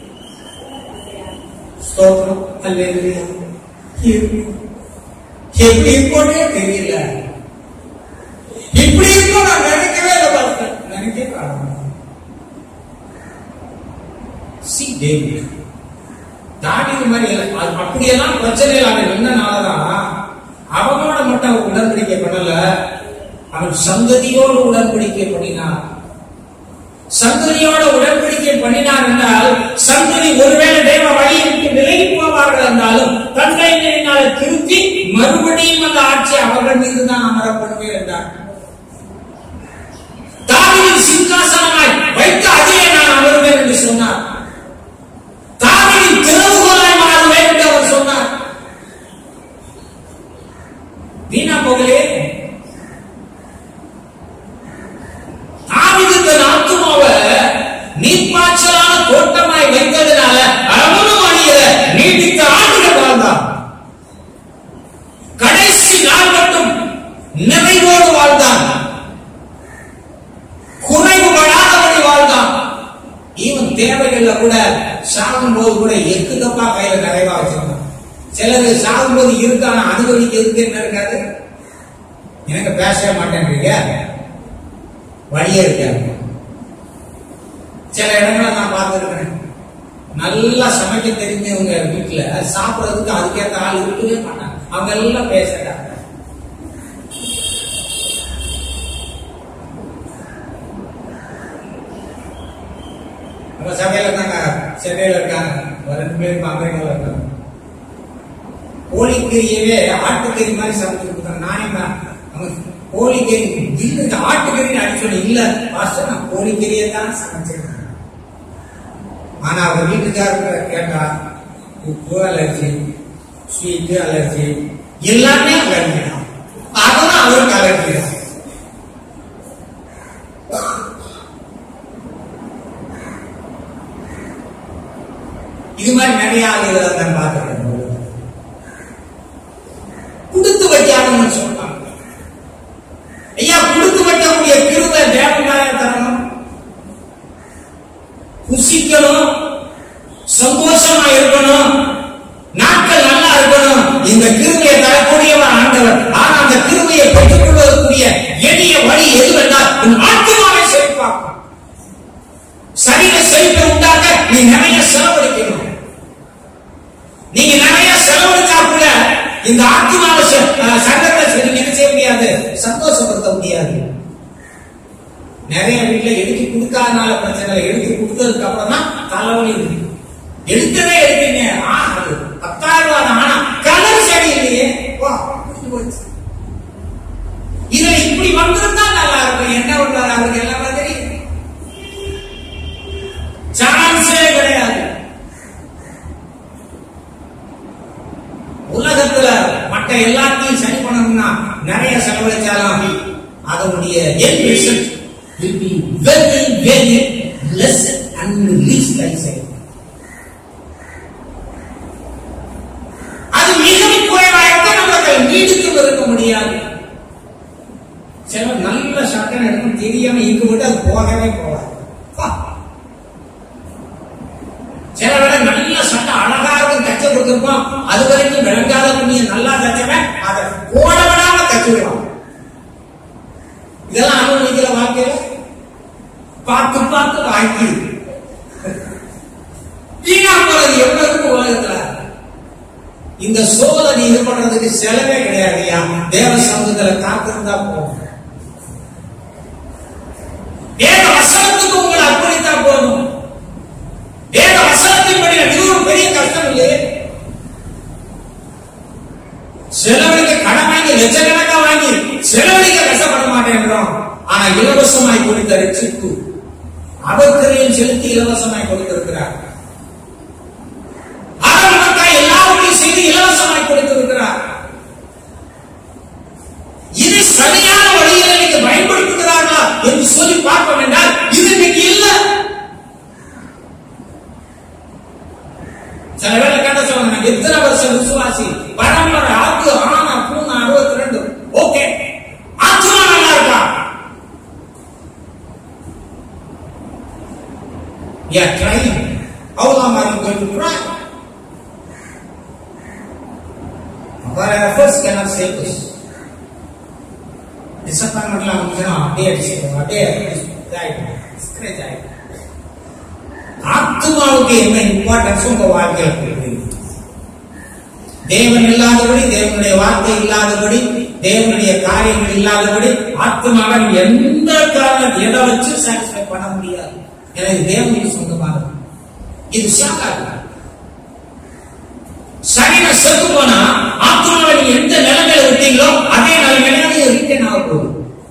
ஸ்தோத்திரம் அல்லேலூயா எப்படி இருக்கோனே தெரியல இப்படி இருக்கும் நான் நினைக்கவே இல்லை பார்த்தேன் நினைக்கவே காரணம் சி டேவிட் தாடிக்கு மாதிரி இல்லை அது அப்படியெல்லாம் பிரச்சனை இல்லை அவன் என்னனாலதான் அவனோட மட்டும் அவன் உடன்படிக்கை பண்ணல அவன் சந்ததியோடு உடன்படிக்கை பண்ணினான் சந்ததியோட உடன்படிக்கை பண்ணினார் என்றால் சந்ததி ஒருவேளை தேவ வழியை விட்டு விலகி போவார்கள் என்றாலும் தந்தையினால திருப்பி மறுபடியும் அந்த ஆட்சி அவர்கள் மீது தான் அமரப்படுவேன் என்றார் தாவிதின் சிங்காசனமாய் வைத்த அதிலே நான் அமருவேன் என்று சொன்னார் தாவிதின் திறவுகோலாய் மாறுவேன் என்று அவர் சொன்னார் வீணா போகலே தாவிது தன் ஆத்துமாவை நீர்ப்பாய்ச்சலான தோட்டமாய் வைத்ததுனால அவனும் அணியத நீடித்த ஆண்டுகள் வாழ்ந்தான் கடைசி நாள் மட்டும் நிறைவோடு வாழ்ந்தான் குறைவுபடாதபடி வாழ்ந்தான் இவன் தேவைகள்ல கூட சாகும் போது கூட எக்கு தப்பா கையில நிறைவா வச்சிருந்தான் சிலர் சாகும் போது இருக்கான அனுபவிக்கிறதுக்கு என்ன இருக்காது எனக்கு பேசவே மாட்டேன்றீங்க வழியே இருக்காது சில இடங்களை நான் பார்த்துருக்கிறேன் நல்லா சமைக்க தெரிஞ்சவங்க வீட்டுல சாப்பிடறதுக்கு அதுக்கேற்ற ஆள் இருக்கவே மாட்டாங்க அவங்க எல்லாம் பேசுறாங்க நம்ம சபையில தாங்க சென்னையில இருக்காங்க ஒரு ரெண்டு பேரும் அமெரிக்காவில் இருக்காங்க கோழிக்கறியவே ஆட்டுக்கறி மாதிரி சமைச்சு கொடுத்தாங்க நானே தான் அவங்க கோழிக்கறி இல்ல ஆட்டுக்கறி அடிச்சோம் இல்ல பாஸ்டர் நான் கோழிக்கறியை தான் சமைச்சிருக்கேன் ஆனா அவர் வீட்டுக்காரர் கேட்டா உப்பு அலர்ஜி ஸ்வீட்டு அலர்ஜி எல்லாமே அலர்ஜி தான் அதெல்லாம் அவருக்கு அலர்ஜி தான் இது மாதிரி நிறைய ஆளுகளை நான் பார்த்துருக்கேன் கொடுத்து வைக்காதவங்க சொல்றாங்க ஐயா கொடுத்து வைக்கக்கூடிய கிருபை தேவனாய தரணும் புசிக்கணும் சந்தோஷமா இருக்கணும் நாட்கள் நல்லா இருக்கணும் இந்த கிருமையை தரக்கூடியவர் ஆண்டவர் ஆனா அந்த கிருமையை பெற்றுக் கொள்வதற்குரிய எளிய வழி எதுவென்றால் உன் ஆத்மாவை செழிப்பாக்கும் சரீர செழிப்பை உண்டாக்க நீ நிறைய செலவழிக்கணும் நீங்க நிறைய செலவழிச்சா கூட இந்த ஆத்மாவை செ- அஹ் சங்கத்தை சரி என்ன செய்ய முடியாது சந்தோஷப்படுத்த முடியாது நிறைய வீட்டுல எடுத்து கொடுக்காதனால பிரச்சனை இல்லை எடுத்து கொடுத்ததுக்கு அப்புறம் தான் தலைவலி இருக்கு எடுத்ததே எடுத்தீங்க ஆ, அது பத்தாயிரம் ரூபாய் தான். ஆனா கலர் சரி இல்லையே வா, முடிஞ்சு போச்சு. இதுல இப்படி வந்திருந்தா நல்லா இருக்கும் என்ன பண்றாரு அவருக்கு எல்லாமே தெரியும் சான்ஸே கிடையாது உலகத்துல மற்ற எல்லாத்தையும் சரி பண்ணணும்னா நிறைய செலவழிச்சாலும் அதனுடைய end result will be very very less and least I say அது மிகவும் குறைவாக நமக்கு நீடித்து இருக்க முடியாது சில நல்ல சட்டம் எடுக்கும் தெரியாம இங்கு விட்டு அது போகவே போகாது பா. சில விட நல்ல சட்டம் அழகா இருக்கும் தச்ச கொடுத்திருப்போம் அது வரைக்கும் விளங்காத துணியை நல்லா தச்சவன் அதை போட விடாம தச்சுடுவான் இதெல்லாம் அனுபவிக்கிற வாழ்க்கையில பார்த்து பார்த்து வாங்கி வீணா போறது எவ்வளவு இருக்கு உலகத்துல இந்த சோதனை இது பண்றதுக்கு செலவே கிடையாதுயா தேவ சமூகத்துல காத்திருந்தா போதும் வேத வசனத்துக்கு உங்களை அர்ப்பணித்தா போதும் வேத வசனத்தின்படி இது ஒரு பெரிய கஷ்டம் இல்லையே செலவழிக்க கடன் வாங்கி லட்சக்கணக்கா வாங்கி செலவழிக்க கஷ்டப்பட மாட்டேன்றோம் ஆனா இலவசமாய் கொடுத்த ரட்சிப்பு அவர்களையும் செலுத்தி இலவசமாய் கொடுத்திருக்கிறார் அவர் நமக்காய் எல்லாவற்றையும் செய்து இலவசமாய் கொடுத்திருக்கிறார் இது சரியான வழியில் நீங்க பயன்படுத்துகிறார்களா என்று சொல்லி பார்ப்போம் என்றால் இது இன்னைக்கு இல்ல சில வேலை கேட்ட சொல்லுங்க எத்தனை வருஷம் விசுவாசி பரம்பரை ஆத்து ஆனா பூனா அறுபத்தி ரெண்டு ஓகே ஆத்மா நல்லா இருக்கா We are trying. How long are you going to try? Our efforts cannot save us. டிசப்பாயின்மெண்ட்லாம் வந்துச்சுன்னா அப்படியே அடிச்சிடும் அப்படியே இதாயிடும் டிஸ்கரேஜ் ஆயிடும் ஆத்மாவுக்கு என்ன இம்பார்ட்டன்ஸ் உங்க வாழ்க்கையில இருக்கு தேவன் இல்லாதபடி தேவனுடைய வார்த்தை இல்லாதபடி தேவனுடைய காரியங்கள் இல்லாதபடி ஆத்மாவை எந்த காரணம் எதை வச்சு சாட்டிஸ்ஃபை பண்ண முடியாது எனக்கு தேவனுக்கு சொந்தமானது இது ஷாக்காக சரீர செத்து போனா ஆத்மாவை நீங்க எந்த நிலைமையில விட்டீங்களோ அதே நிலைமையில ரிட்டர்ன் ஆக போகுது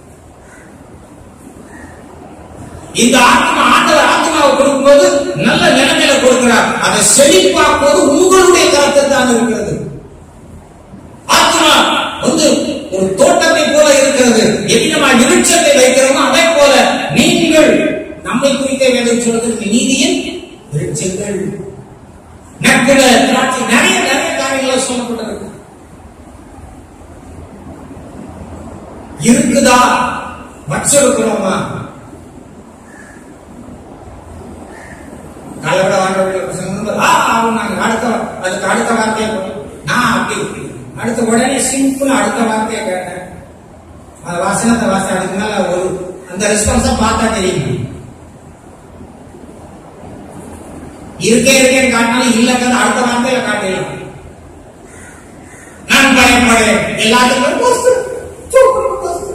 இந்த ஆத்மா ஆண்டவர் ஆத்மாவை கொடுக்கும்போது நல்ல நிலைமையில கொடுக்கிறார் அதை செழிப்பாக்குவது உங்களுடைய கருத்தை தான் இருக்கிறது ஆத்மா வந்து ஒரு தோட்டத்தை போல இருக்கிறது எப்படி நம்ம விருட்சத்தை வைக்கிறோமோ அதே போல நீங்கள் நம்மை குறித்த வேதம் சொல்வதற்கு நீதியின் விருட்சங்கள் நற்குல திராட்சை நிறைய நிறைய காரியங்களை சொல்லப்பட்டிருக்கு இருக்குதா வச்சிருக்கிறோமா காலோட வாழ்க்கை ஆ ஆகும் நாங்க அடுத்த அதுக்கு அடுத்த வார்த்தையை போடுறோம். நான் அப்படி அடுத்த உடனே சிம்பிளா அடுத்த வார்த்தையை கேட்டேன் அந்த வாசனத்தை வாசனை அதுக்கு மேல ஒரு அந்த ரெஸ்பான்ஸா பார்த்தா தெரியும் இருக்கே இருக்கேன்னு காட்டினாலும் இல்லைங்கிறது அடுத்த வார்த்தையில காட்டிடலாம் நான் பயப்படுறேன் எல்லாத்துக்கும் post. Super post.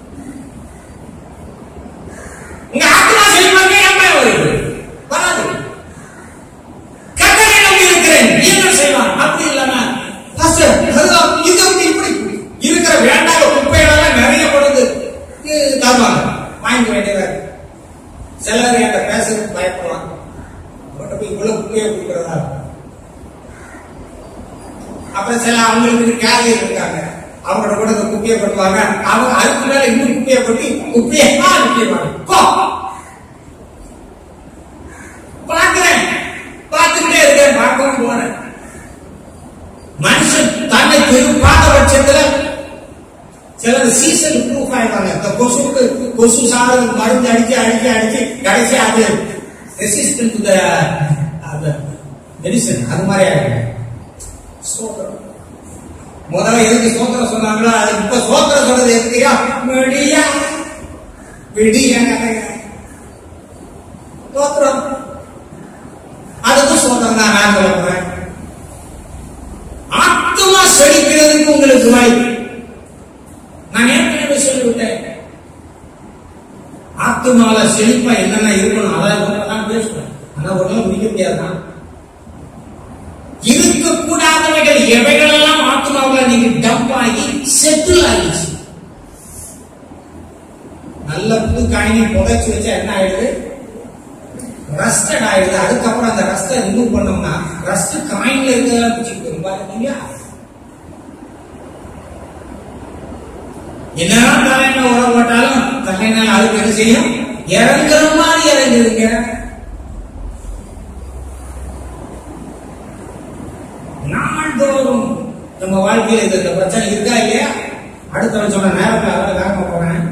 உங்க ஆத்மா செல்வாங்க ஏன் பயம் வருது வராது கத்தரை நம்பி இருக்கிறேன் நீ என்ன செய்வான் அப்படி இல்லாம பாஸ்டர் அதுதான் இது வந்து இப்படி இருக்கிற வேண்டாத குப்பைகளெல்லாம் நிறைய கொடுத்து தருவாங்க வாங்கிக்க வேண்டியதா இருக்கு. சிலர் என்கிட்ட பேசுறதுக்கு பயப்படுவாங்க அவர்கிட்ட போய் இவ்வளவு குப்பையை கொடுக்கிறதா இருக்கும். அப்புறம் சில அவங்களுக்கு கேரியர் இருக்காங்க அவங்களோட கூட இந்த குப்பையை கொட்டுவாங்க அவங்க அதுக்கு மேல இன்னும் குப்பையை கொட்டி குப்பையை அனுப்பிடுவாங்க போ பார்க்கிறேன் பார்த்துக்கிட்டே இருக்கேன் பார்க்கவும் போனேன் மனுஷன் தன்னை திருப்பாத பட்சத்துல சிலர் சீசன் ப்ரூஃப் ஆயிடுவாங்க இந்த கொசுக்கு கொசு சாதம் மருந்து அடிச்சு அடிச்சு அடிச்சு கடைசி அது ரெசிஸ்டன்ட் டு த மெடிசன் அது மாதிரி ஆயிடும் சோத்திரம் முதல்ல எதுக்கு சோத்திரம் சொன்னாங்களோ அது இப்ப சோத்திரம் சொல்றது எதுக்குயா விடியா விடிய சோத்திரம் அதுக்கும் சோத்திரம் தான் நான் சொல்ல போறேன் ஆத்மா செழிக்கிறதுக்கு உங்களுக்கு வாய்ப்பு நான் ஏற்கனவே சொல்லிவிட்டேன் ஆத்மால செழிப்பா என்னென்ன இருக்கணும் அதை தான் பேசுவேன் ஆனா ஒன்றும் முடிக்க முடியாதுதான் இருக்கக்கூடாதவைகள் எவைகளெல்லாம் ஆத்மாவில் நீங்க டம்ப் ஆகி செட்டில் ஆகிடுச்சு நல்ல புது காயினை புதைச்சு வச்சா என்ன ஆயிடுது ரஸ்டட் ஆயிடுது அதுக்கப்புறம் அந்த ரஸ்டை ரிமூவ் பண்ணோம்னா ரஸ்ட் காயின்ல இருக்கிறதெல்லாம் பிடிச்சிட்டு வரும் பாத்தீங்களா என்னதான் தலையில உரம் போட்டாலும் தலையினால அதுக்கு என்ன செய்யும் இறங்குற மாதிரி இறங்குதுங்க நாள்தோறும் நம்ம வாழ்க்கையில இது இந்த பிரச்சனை இருக்கா இல்லையா அடுத்தவன் சொன்ன நேரத்தில் அதாவது வேகமா போறேன்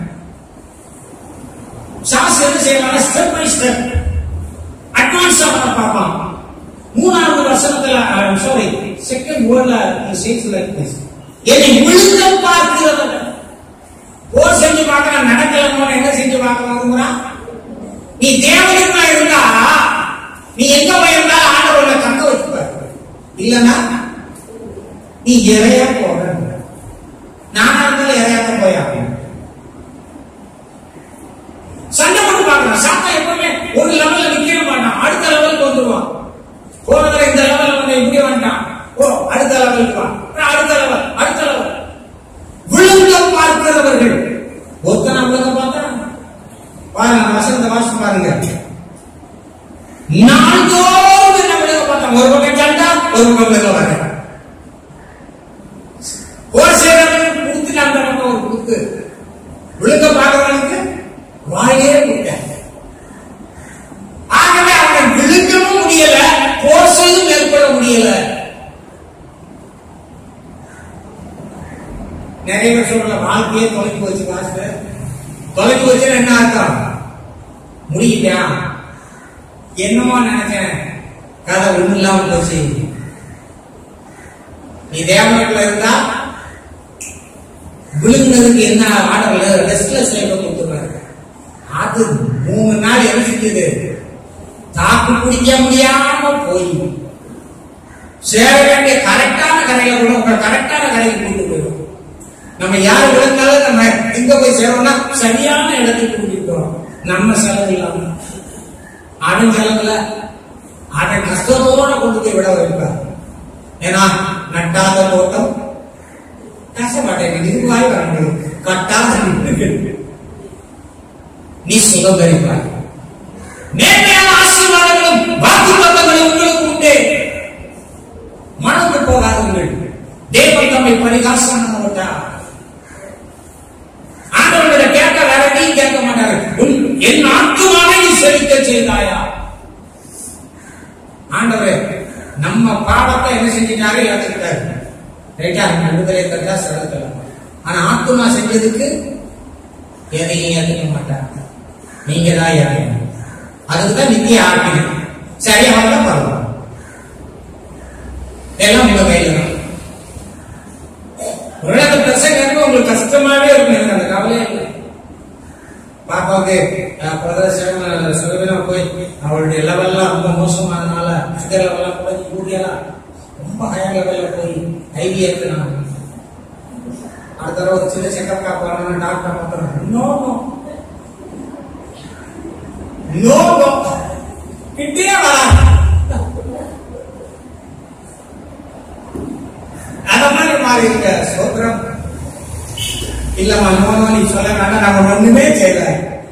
சாஸ் என்ன செய்வாங்க ஸ்டெப் பை ஸ்டெப் அட்வான்ஸா பண்ண பார்ப்பான் மூணாவது வசனத்துல சாரி செகண்ட் வேர்ட்ல சேஸ் லைக் திஸ் என்னை விழுங்க பார்க்கிறவர்கள் போர் செஞ்சு பார்க்கலாம் நடக்கலன்னு என்ன செஞ்சு பார்க்கணுங்கிறான் நீ தேவனுக்குமா இருந்தா நீ எங்க போயிருந்தா ஆண்டவரை தங்க வச்சுப்பாரு இல்லனா நீ இறையா போற நானா இருந்தாலும் இறையாத்தான் போயாகணும் சண்டை போட்டு பார்க்கலாம் சாத்தா எப்பவுமே ஒரு லெவல்ல நிக்கவே மாட்டான் அடுத்த லெவலுக்கு வந்துருவான் போன தடவை இந்த லெவல்ல வந்து இப்படி வந்துட்டான் ஓ அடுத்த லெவலுக்கு வா அப்புறம் அடுத்த லெவல் அடுத்த லெவல் நாள்தோறும் என்ன விழுக பார்த்தாங்க ஒரு பக்கம் சண்டா ஒரு பக்கம் விழுக வர ஹோல்சேலர் கொடுத்துட்டு அந்த பக்கம் ஒரு கொடுத்து விழுக பார்க்கறவனுக்கு வாயே கொடுத்தாங்க ஆகவே அவங்க விழுங்கவும் முடியல போர் செய்தும் மேற்கொள்ள முடியல நிறைய பேர் சொல்ற வாழ்க்கையே தொலைஞ்சு போச்சு பாஸ்டர் தொலைஞ்சு போச்சுன்னா என்ன அர்த்தம் முடியலையா என்னமோ நினைச்சேன் கதை ஒண்ணு இல்லாம போச்சு நீ தேவனத்துல இருந்தா விழுங்கினதுக்கு என்ன ஆர்டர்ல ரெஸ்ட்லெஸ் லைஃப் கொடுத்துருவாரு அது மூணு நாள் என்ன செஞ்சது தாக்கு பிடிக்க முடியாம போய் சேர வேண்டிய கரெக்டான கரையில கூட உங்களை கரெக்டான கரைக்கு கொண்டு போயிடும் நம்ம யார் விழுந்தாலும் நம்ம எங்க போய் சேரோம்னா சரியான இடத்துக்கு கூட்டிட்டு நம்ம செலவு இல்லாம அவன் செலவுல அவன் கஷ்டத்தோட கொண்டு போய் விட வைப்பார் ஏன்னா நட்டாத தோட்டம் கஷ்டப்பட்டேன் இதுவாய் வரணும் கட்டாத நின்று நீ சுகமரிப்பாய் நேர்மையான ஆசீர்வாதங்களும் வாக்குத்தத்தங்களும் உங்களுக்கு உண்டு மனது போகாதுங்கள் தேவன் தம்மை பரிகாசம் பண்ண மாட்டார் ஆண்டவர்கிட்ட கேட்க வேற எதையும் கேட்க மாட்டாரு உன் என் ஆத்துமாவை நீ செலுத்த செய்தாயா ஆண்டவரே நம்ம பாவத்தை என்ன செஞ்சிட்டாரு ஏத்துக்கிட்டாரு ரைட்டா விடுதலை தந்தா சிறக்கலாம் ஆனா ஆத்துமா செஞ்சதுக்கு எதையும் ஏத்துக்க மாட்டார் நீங்க தான் ஏற்கணும் அதுக்குதான் நித்திய ஆக்கினம் சரியா வரல பரவாயில்ல எல்லாம் உங்க கையில தான் ஒருவேளை அந்த பிரசங்க உங்களுக்கு கஷ்டமாவே இருக்கும் எனக்கு அந்த கவலையே இல்லை பாப்பாவுக்கு பிரதர்சனம் சுகவீனா போய் அவளுடைய லெவல்லாம் ரொம்ப மோசமானதுனால சுகர் லெவல்லாம் கூட யூரியெல்லாம் ரொம்ப ஹையர் லெவல்ல போய் ஐவி ஏற்றுனாங்க அடுத்த தடவை ஒரு சின்ன செக்கப் காப்பாங்க டாக்டர் பார்த்துறாங்க நோ நோ நோ நோ கிட்டே வராங்க அத மாதிரி மாறி இருக்க சோத்திரம் இல்லம்மா நோ நோ நீ சொல்ல வேண்டாம் நாங்க ஒண்ணுமே செய்யல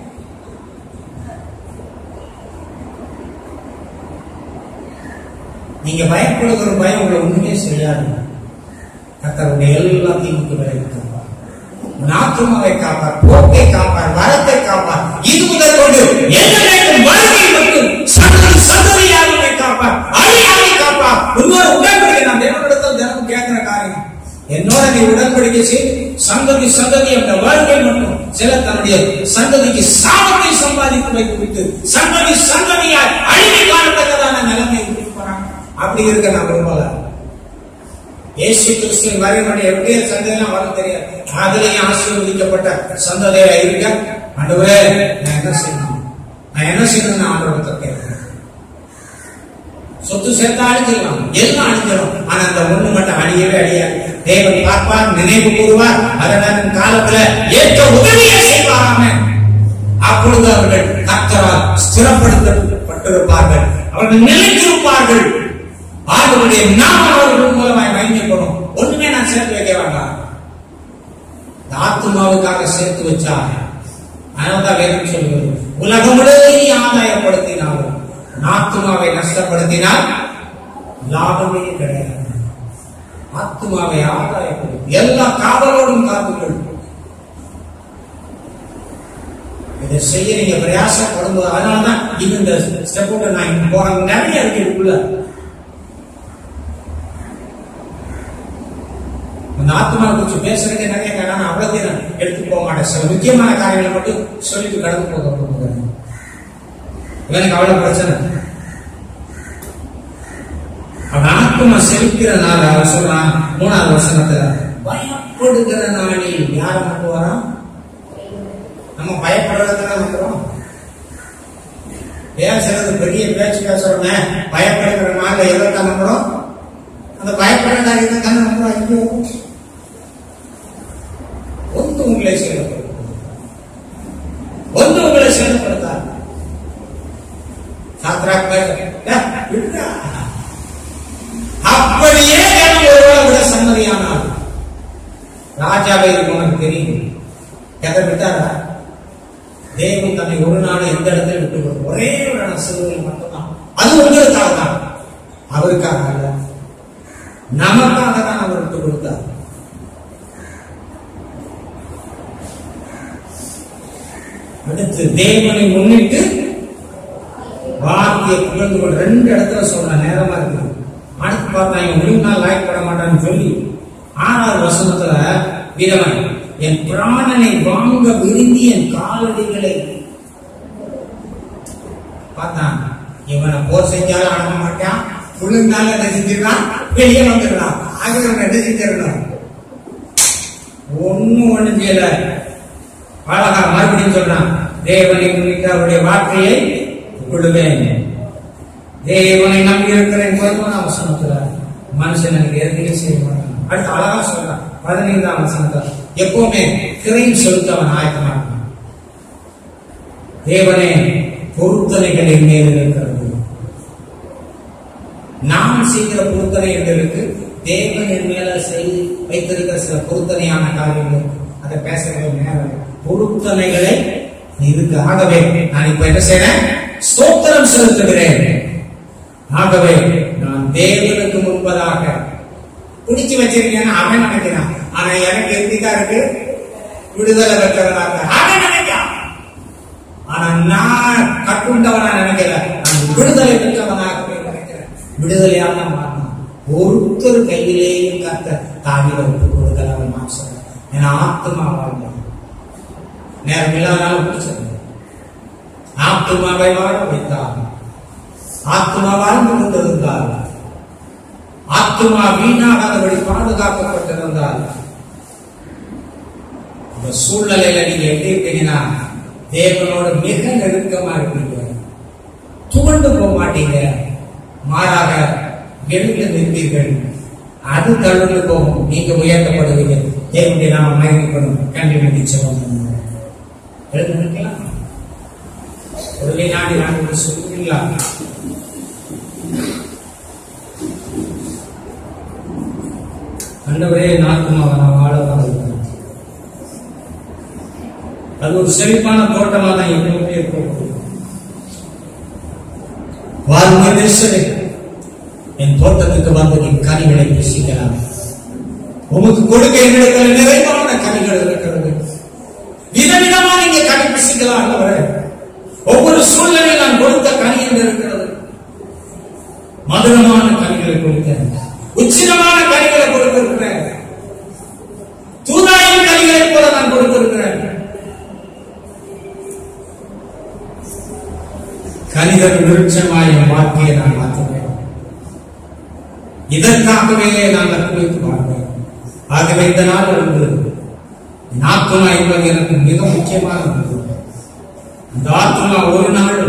நீங்க பயப்படுகிற பயம் உங்களை ஒண்ணுமே செய்யாது கத்தருடைய எல்லாத்தையும் விட்டு விலகி காப்பார் உன் ஆத்துமாவை காப்பார் போக்கை காப்பார் வரத்தை காப்பார் இது முதல் கொண்டு என்னைக்கும் வாழ்க்கை மட்டும் சந்ததி சந்ததியாக உன்னை காப்பார் அழியாமை காப்பார் உன்னோட உடன்படிக்கை நான் தேவனிடத்தில் தினமும் கேட்கிற காரியம் என்னோட நீ உடன்படிக்கை செய்து சந்ததி சந்ததி அந்த வாழ்க்கை மட்டும் சில தன்னுடைய சந்ததிக்கு சாபத்தை சம்பாதித்து வைத்து விட்டு சந்ததி சந்ததியால் அழிவை காணத்தக்கதான நிலைமை போறாங்க அப்படி இருக்க நான் விரும்பல இயேசு கிறிஸ்துவின் வரைமுறை எப்படியே சந்ததியெல்லாம் வர தெரியாது அதுலயும் ஆசீர்வதிக்கப்பட்ட சந்ததியா இருக்க ஆண்டவரே நான் என்ன செய்யணும் நான் என்ன செய்யணும் நான் ஆண்டவரத்தை கேட்கிறேன் சொத்து சேர்த்தா அழிஞ்சிடலாம் எல்லாம் அழிஞ்சிடும் ஆனா அந்த ஒண்ணு மட்டும் அழியவே அழியாது தேவன் பார்ப்பார் நினைவு கூறுவார் அதன் காலத்துல ஏற்ற உதவியை செய்வாராம அப்பொழுது அவர்கள் கர்த்தரால் ஸ்திரப்படுத்தப்பட்டிருப்பார்கள் அவர்கள் நிலைத்திருப்பார்கள் ஆண்டவருடைய நாமம் அவர்கள் மூலமாய் பயணிக்கப்படும் ஒண்ணுமே நான் சேர்த்து வைக்க வேண்டாம் இந்த ஆத்மாவுக்காக சேர்த்து வச்சா அதனால்தான் வேதம் சொல்லுவது உலகம் முழுவதையும் ஆதாயப்படுத்தினாலும் ஆத்மாவை நஷ்டப்படுத்தினால் லாபமே கிடையாது ஆத்மாவை ஆதாயப்படுத்தி எல்லா காவலோடும் காத்துக்கள் இதை செய்ய நீங்க பிரயாசப்படும் போது அதனாலதான் இது இந்த ஸ்டெப் நான் இங்க போறது நிறைய இருக்கு இதுக்குள்ள அந்த ஆத்மா குறிச்சு பேசுறதுக்கு நிறைய காரணம் நான் அவ்வளோத்தையும் நான் எடுத்துட்டு போக மாட்டேன் சில முக்கியமான காரியங்களை மட்டும் சொல்லிட்டு கடந்து போக போகிறேன் இவனுக்கு அவ்வளவு பிரச்சனை அவன் ஆத்மா செலுக்கிறனால அவன் சொல்றான் மூணாவது வசனத்துல பயப்படுகிற நாளில் யார மட்டும் வரான் நம்ம பயப்படுறதுல வந்துடும் பேசுறது பெரிய பேச்சு பேசுறோமே பயப்படுகிற நாள்ல எதை தான் நம்புறோம் அந்த பயப்படுற காரியத்தை தான் நம்புறோம் ஐயோ ஒன்று உங்களை சேதப்படுத்தும் ஒன்று உங்களை சேதப்படுத்தாது அப்படியே ஜனம் ஒருவரை விட சம்மதியானால் ராஜாவை உனக்கு தெரியும் எதை விட்டாரா தேவன் தன்னை ஒரு நாள் எந்த இடத்துல விட்டு கொடுக்கும் ஒரே ஒரு நாள் சிறுவையில் மட்டும்தான் அது உங்களுக்காக தான் அவருக்காக அல்ல நமக்காக தான் அவர் விட்டு கொடுத்தார் அடுத்து தேவனை முன்னிட்டு வார்த்தையை புகழ்ந்து கொண்டு ரெண்டு இடத்துல சொல்ற நேரமா இருக்கு அடுத்து பார்த்தா இவன் முடிவு நாள் லாய்க்கப்பட மாட்டான்னு சொல்லி ஆறாவது வசனத்துல வீரவன் என் பிராணனை வாங்க விரும்பி என் காலடிகளை பார்த்தான் இவனை போர் செஞ்சாலும் அடங்க மாட்டான் புழுந்தாலும் என்ன செஞ்சிடறான் வெளியே வந்துடுறான் ஆகவே இவன் என்ன செஞ்சிடணும் ஒண்ணும் ஒண்ணும் செய்யல அழகா மறுபடியும் சொல்றான் தேவனை முன்னிட்டு அவருடைய வார்த்தையை விடுவேன் தேவனை நம்பி இருக்கிறேன் முதல்வன வசனத்துல மனுஷன் எனக்கு எதுவுமே செய்ய மாட்டான் அடுத்து அழகா சொல்றான் பதினைந்தாம் வசனத்துல எப்பவுமே கிரைம் செலுத்தவன் ஆயத்தமா இருக்கான் தேவனே பொருத்தனைகள் என் மேல் இருக்கிறது நாம் செய்கிற பொருத்தனை எங்களுக்கு தேவன் என் மேல செய்து வைத்திருக்கிற சில பொருத்தனையான காரியங்கள் அதை பேசுகிற நேரம் பொருத்தனைகளை இருக்கு ஆகவே நான் இப்ப என்ன செய்றேன் ஸ்தோத்திரம் செலுத்துகிறேன் ஆகவே நான் தேவனுக்கு முன்பதாக பிடிச்சு வச்சிருக்கேன்னு அவன் நினைக்கிறான் ஆனா எனக்கு எப்படிதான் இருக்கு விடுதலை பெற்றவனாக அவன் நினைக்கிறான் ஆனா நான் கட்டுண்டவனா நினைக்கல நான் விடுதலை பெற்றவனாகவே நினைக்கிறேன் விடுதலையாக மாறணும் ஒருத்தர் கையிலேயும் கத்த தாவிர விட்டு கொடுக்கல அவன் மாசம் என் ஆத்மா வாழ்ந்தான் நேரம் இல்லாதனால பிடிச்சது ஆத்மாவை வாழ வைத்தார் ஆத்மா வாழ்ந்து கொண்டிருந்தார் ஆத்மா வீணாகாதபடி பாதுகாக்கப்பட்டிருந்தார் இந்த சூழ்நிலையில நீங்க எப்படி இருக்கீங்கன்னா தேவனோட மிக நெருக்கமா இருப்பீங்க துவண்டு போக மாட்டீங்க மாறாக எழுந்து நிற்பீர்கள் அது தள்ளுந்து போகும் நீங்க உயர்த்தப்படுவீங்க தேவனுடைய நாம மகிமைப்படும் கண்டிப்பா நிச்சயம் எழுந்து நிற்கலாம் ஒரு நாடி நாடு சொல்லுவீங்களா அண்டவரே நாட்டுமாவை நான் வாழ வாழ்கிறேன் அது ஒரு செழிப்பான தோட்டமா தான் எப்பவுமே இருக்கும் வாருங்க நேசரே என் தோட்டத்துக்கு வந்து நீ கனிகளை புசிக்கலாம் உமக்கு கொடுக்க எங்களிடத்தில் நிறைவான கனிகள் இருக்கிறது விதவிதமா நீங்க கனி புசிக்கலாம் ஆண்டவரே ஒவ்வொரு சூழ்நிலையில் நான் கொடுத்த கனி என்று இருக்கிறது மதுரமான கனிகளை கொடுத்தேன் உச்சிதமான கனிகளை கொடுத்திருக்கிறேன் தூதாயின் கனிகளை போல நான் கொடுத்திருக்கிறேன் கனிதன் விருட்சமாய் என் வாழ்க்கையை நான் மாற்றுவேன் இதற்காகவே நான் அர்ப்பணித்து வாழ்வேன் ஆகவே இந்த நாள் வந்து என் ஆத்மா என்பது எனக்கு மிக முக்கியமான ஒன்று அந்த ஆத்மா ஒரு நாள்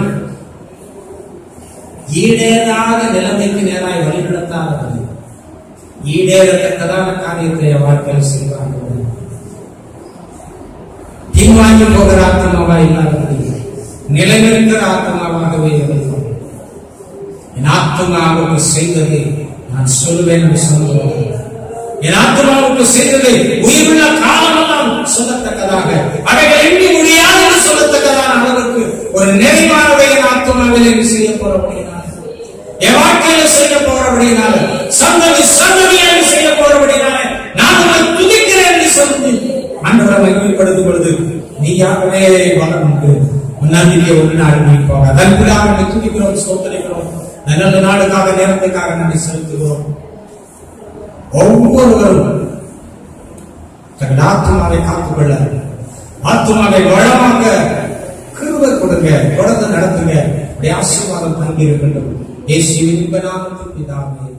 ஈடேறாத நிலைமைக்கு நேராய் வழிநடத்தாதது ஈடேறத்தக்கதான காரியத்தை என் வாழ்க்கையில் செய்வாங்க பின்வாங்கி போகிற ஆத்மாவா இல்லாதபடி நிலைநிற்கிற ஆத்மாவாகவே இருக்கும் என் ஆத்மாவுக்கு செய்ததை நான் சொல்லுவேன் என்று சொல்லுவோம் என் ஆத்மாவுக்கு செய்ததை உயிருள்ள காலமெல்லாம் சொல்லத்தக்கதாக அவைகள் எண்ணி முடியாது என்று சொல்லத்தக்கதான அளவுக்கு ஒரு நிறைவானவை என் ஆத்மாவில் என்று செய்ய போறபடியினால் என் வாழ்க்கையில செய்ய போறபடியினால சந்ததி சந்ததியாக செய்ய போறபடியினால நான் உன்னை துதிக்கிறேன் என்று சொல்லி ஆண்டவரை மகிமைப்படுத்தும் பொழுது நீயாகவே வளர்ந்து நம்பிக்கை ஒரு நாள் நீ போக அதற்குள்ளாக துதிக்கிறோம் சோதனைக்கிறோம் நல்ல நாளுக்காக நேரத்துக்காக நன்றி செலுத்துகிறோம் ஒவ்வொருவரும் தங்கள் ஆத்மாவை காத்துக்கொள்ள ஆத்மாவை வளமாக கிருபை கொடுங்க தொடர்ந்து நடத்துங்க அப்படி ஆசீர்வாதம் தங்கி இருக்கட்டும் இயேசுவின் இன்ப நாமத்தில் பிதாவே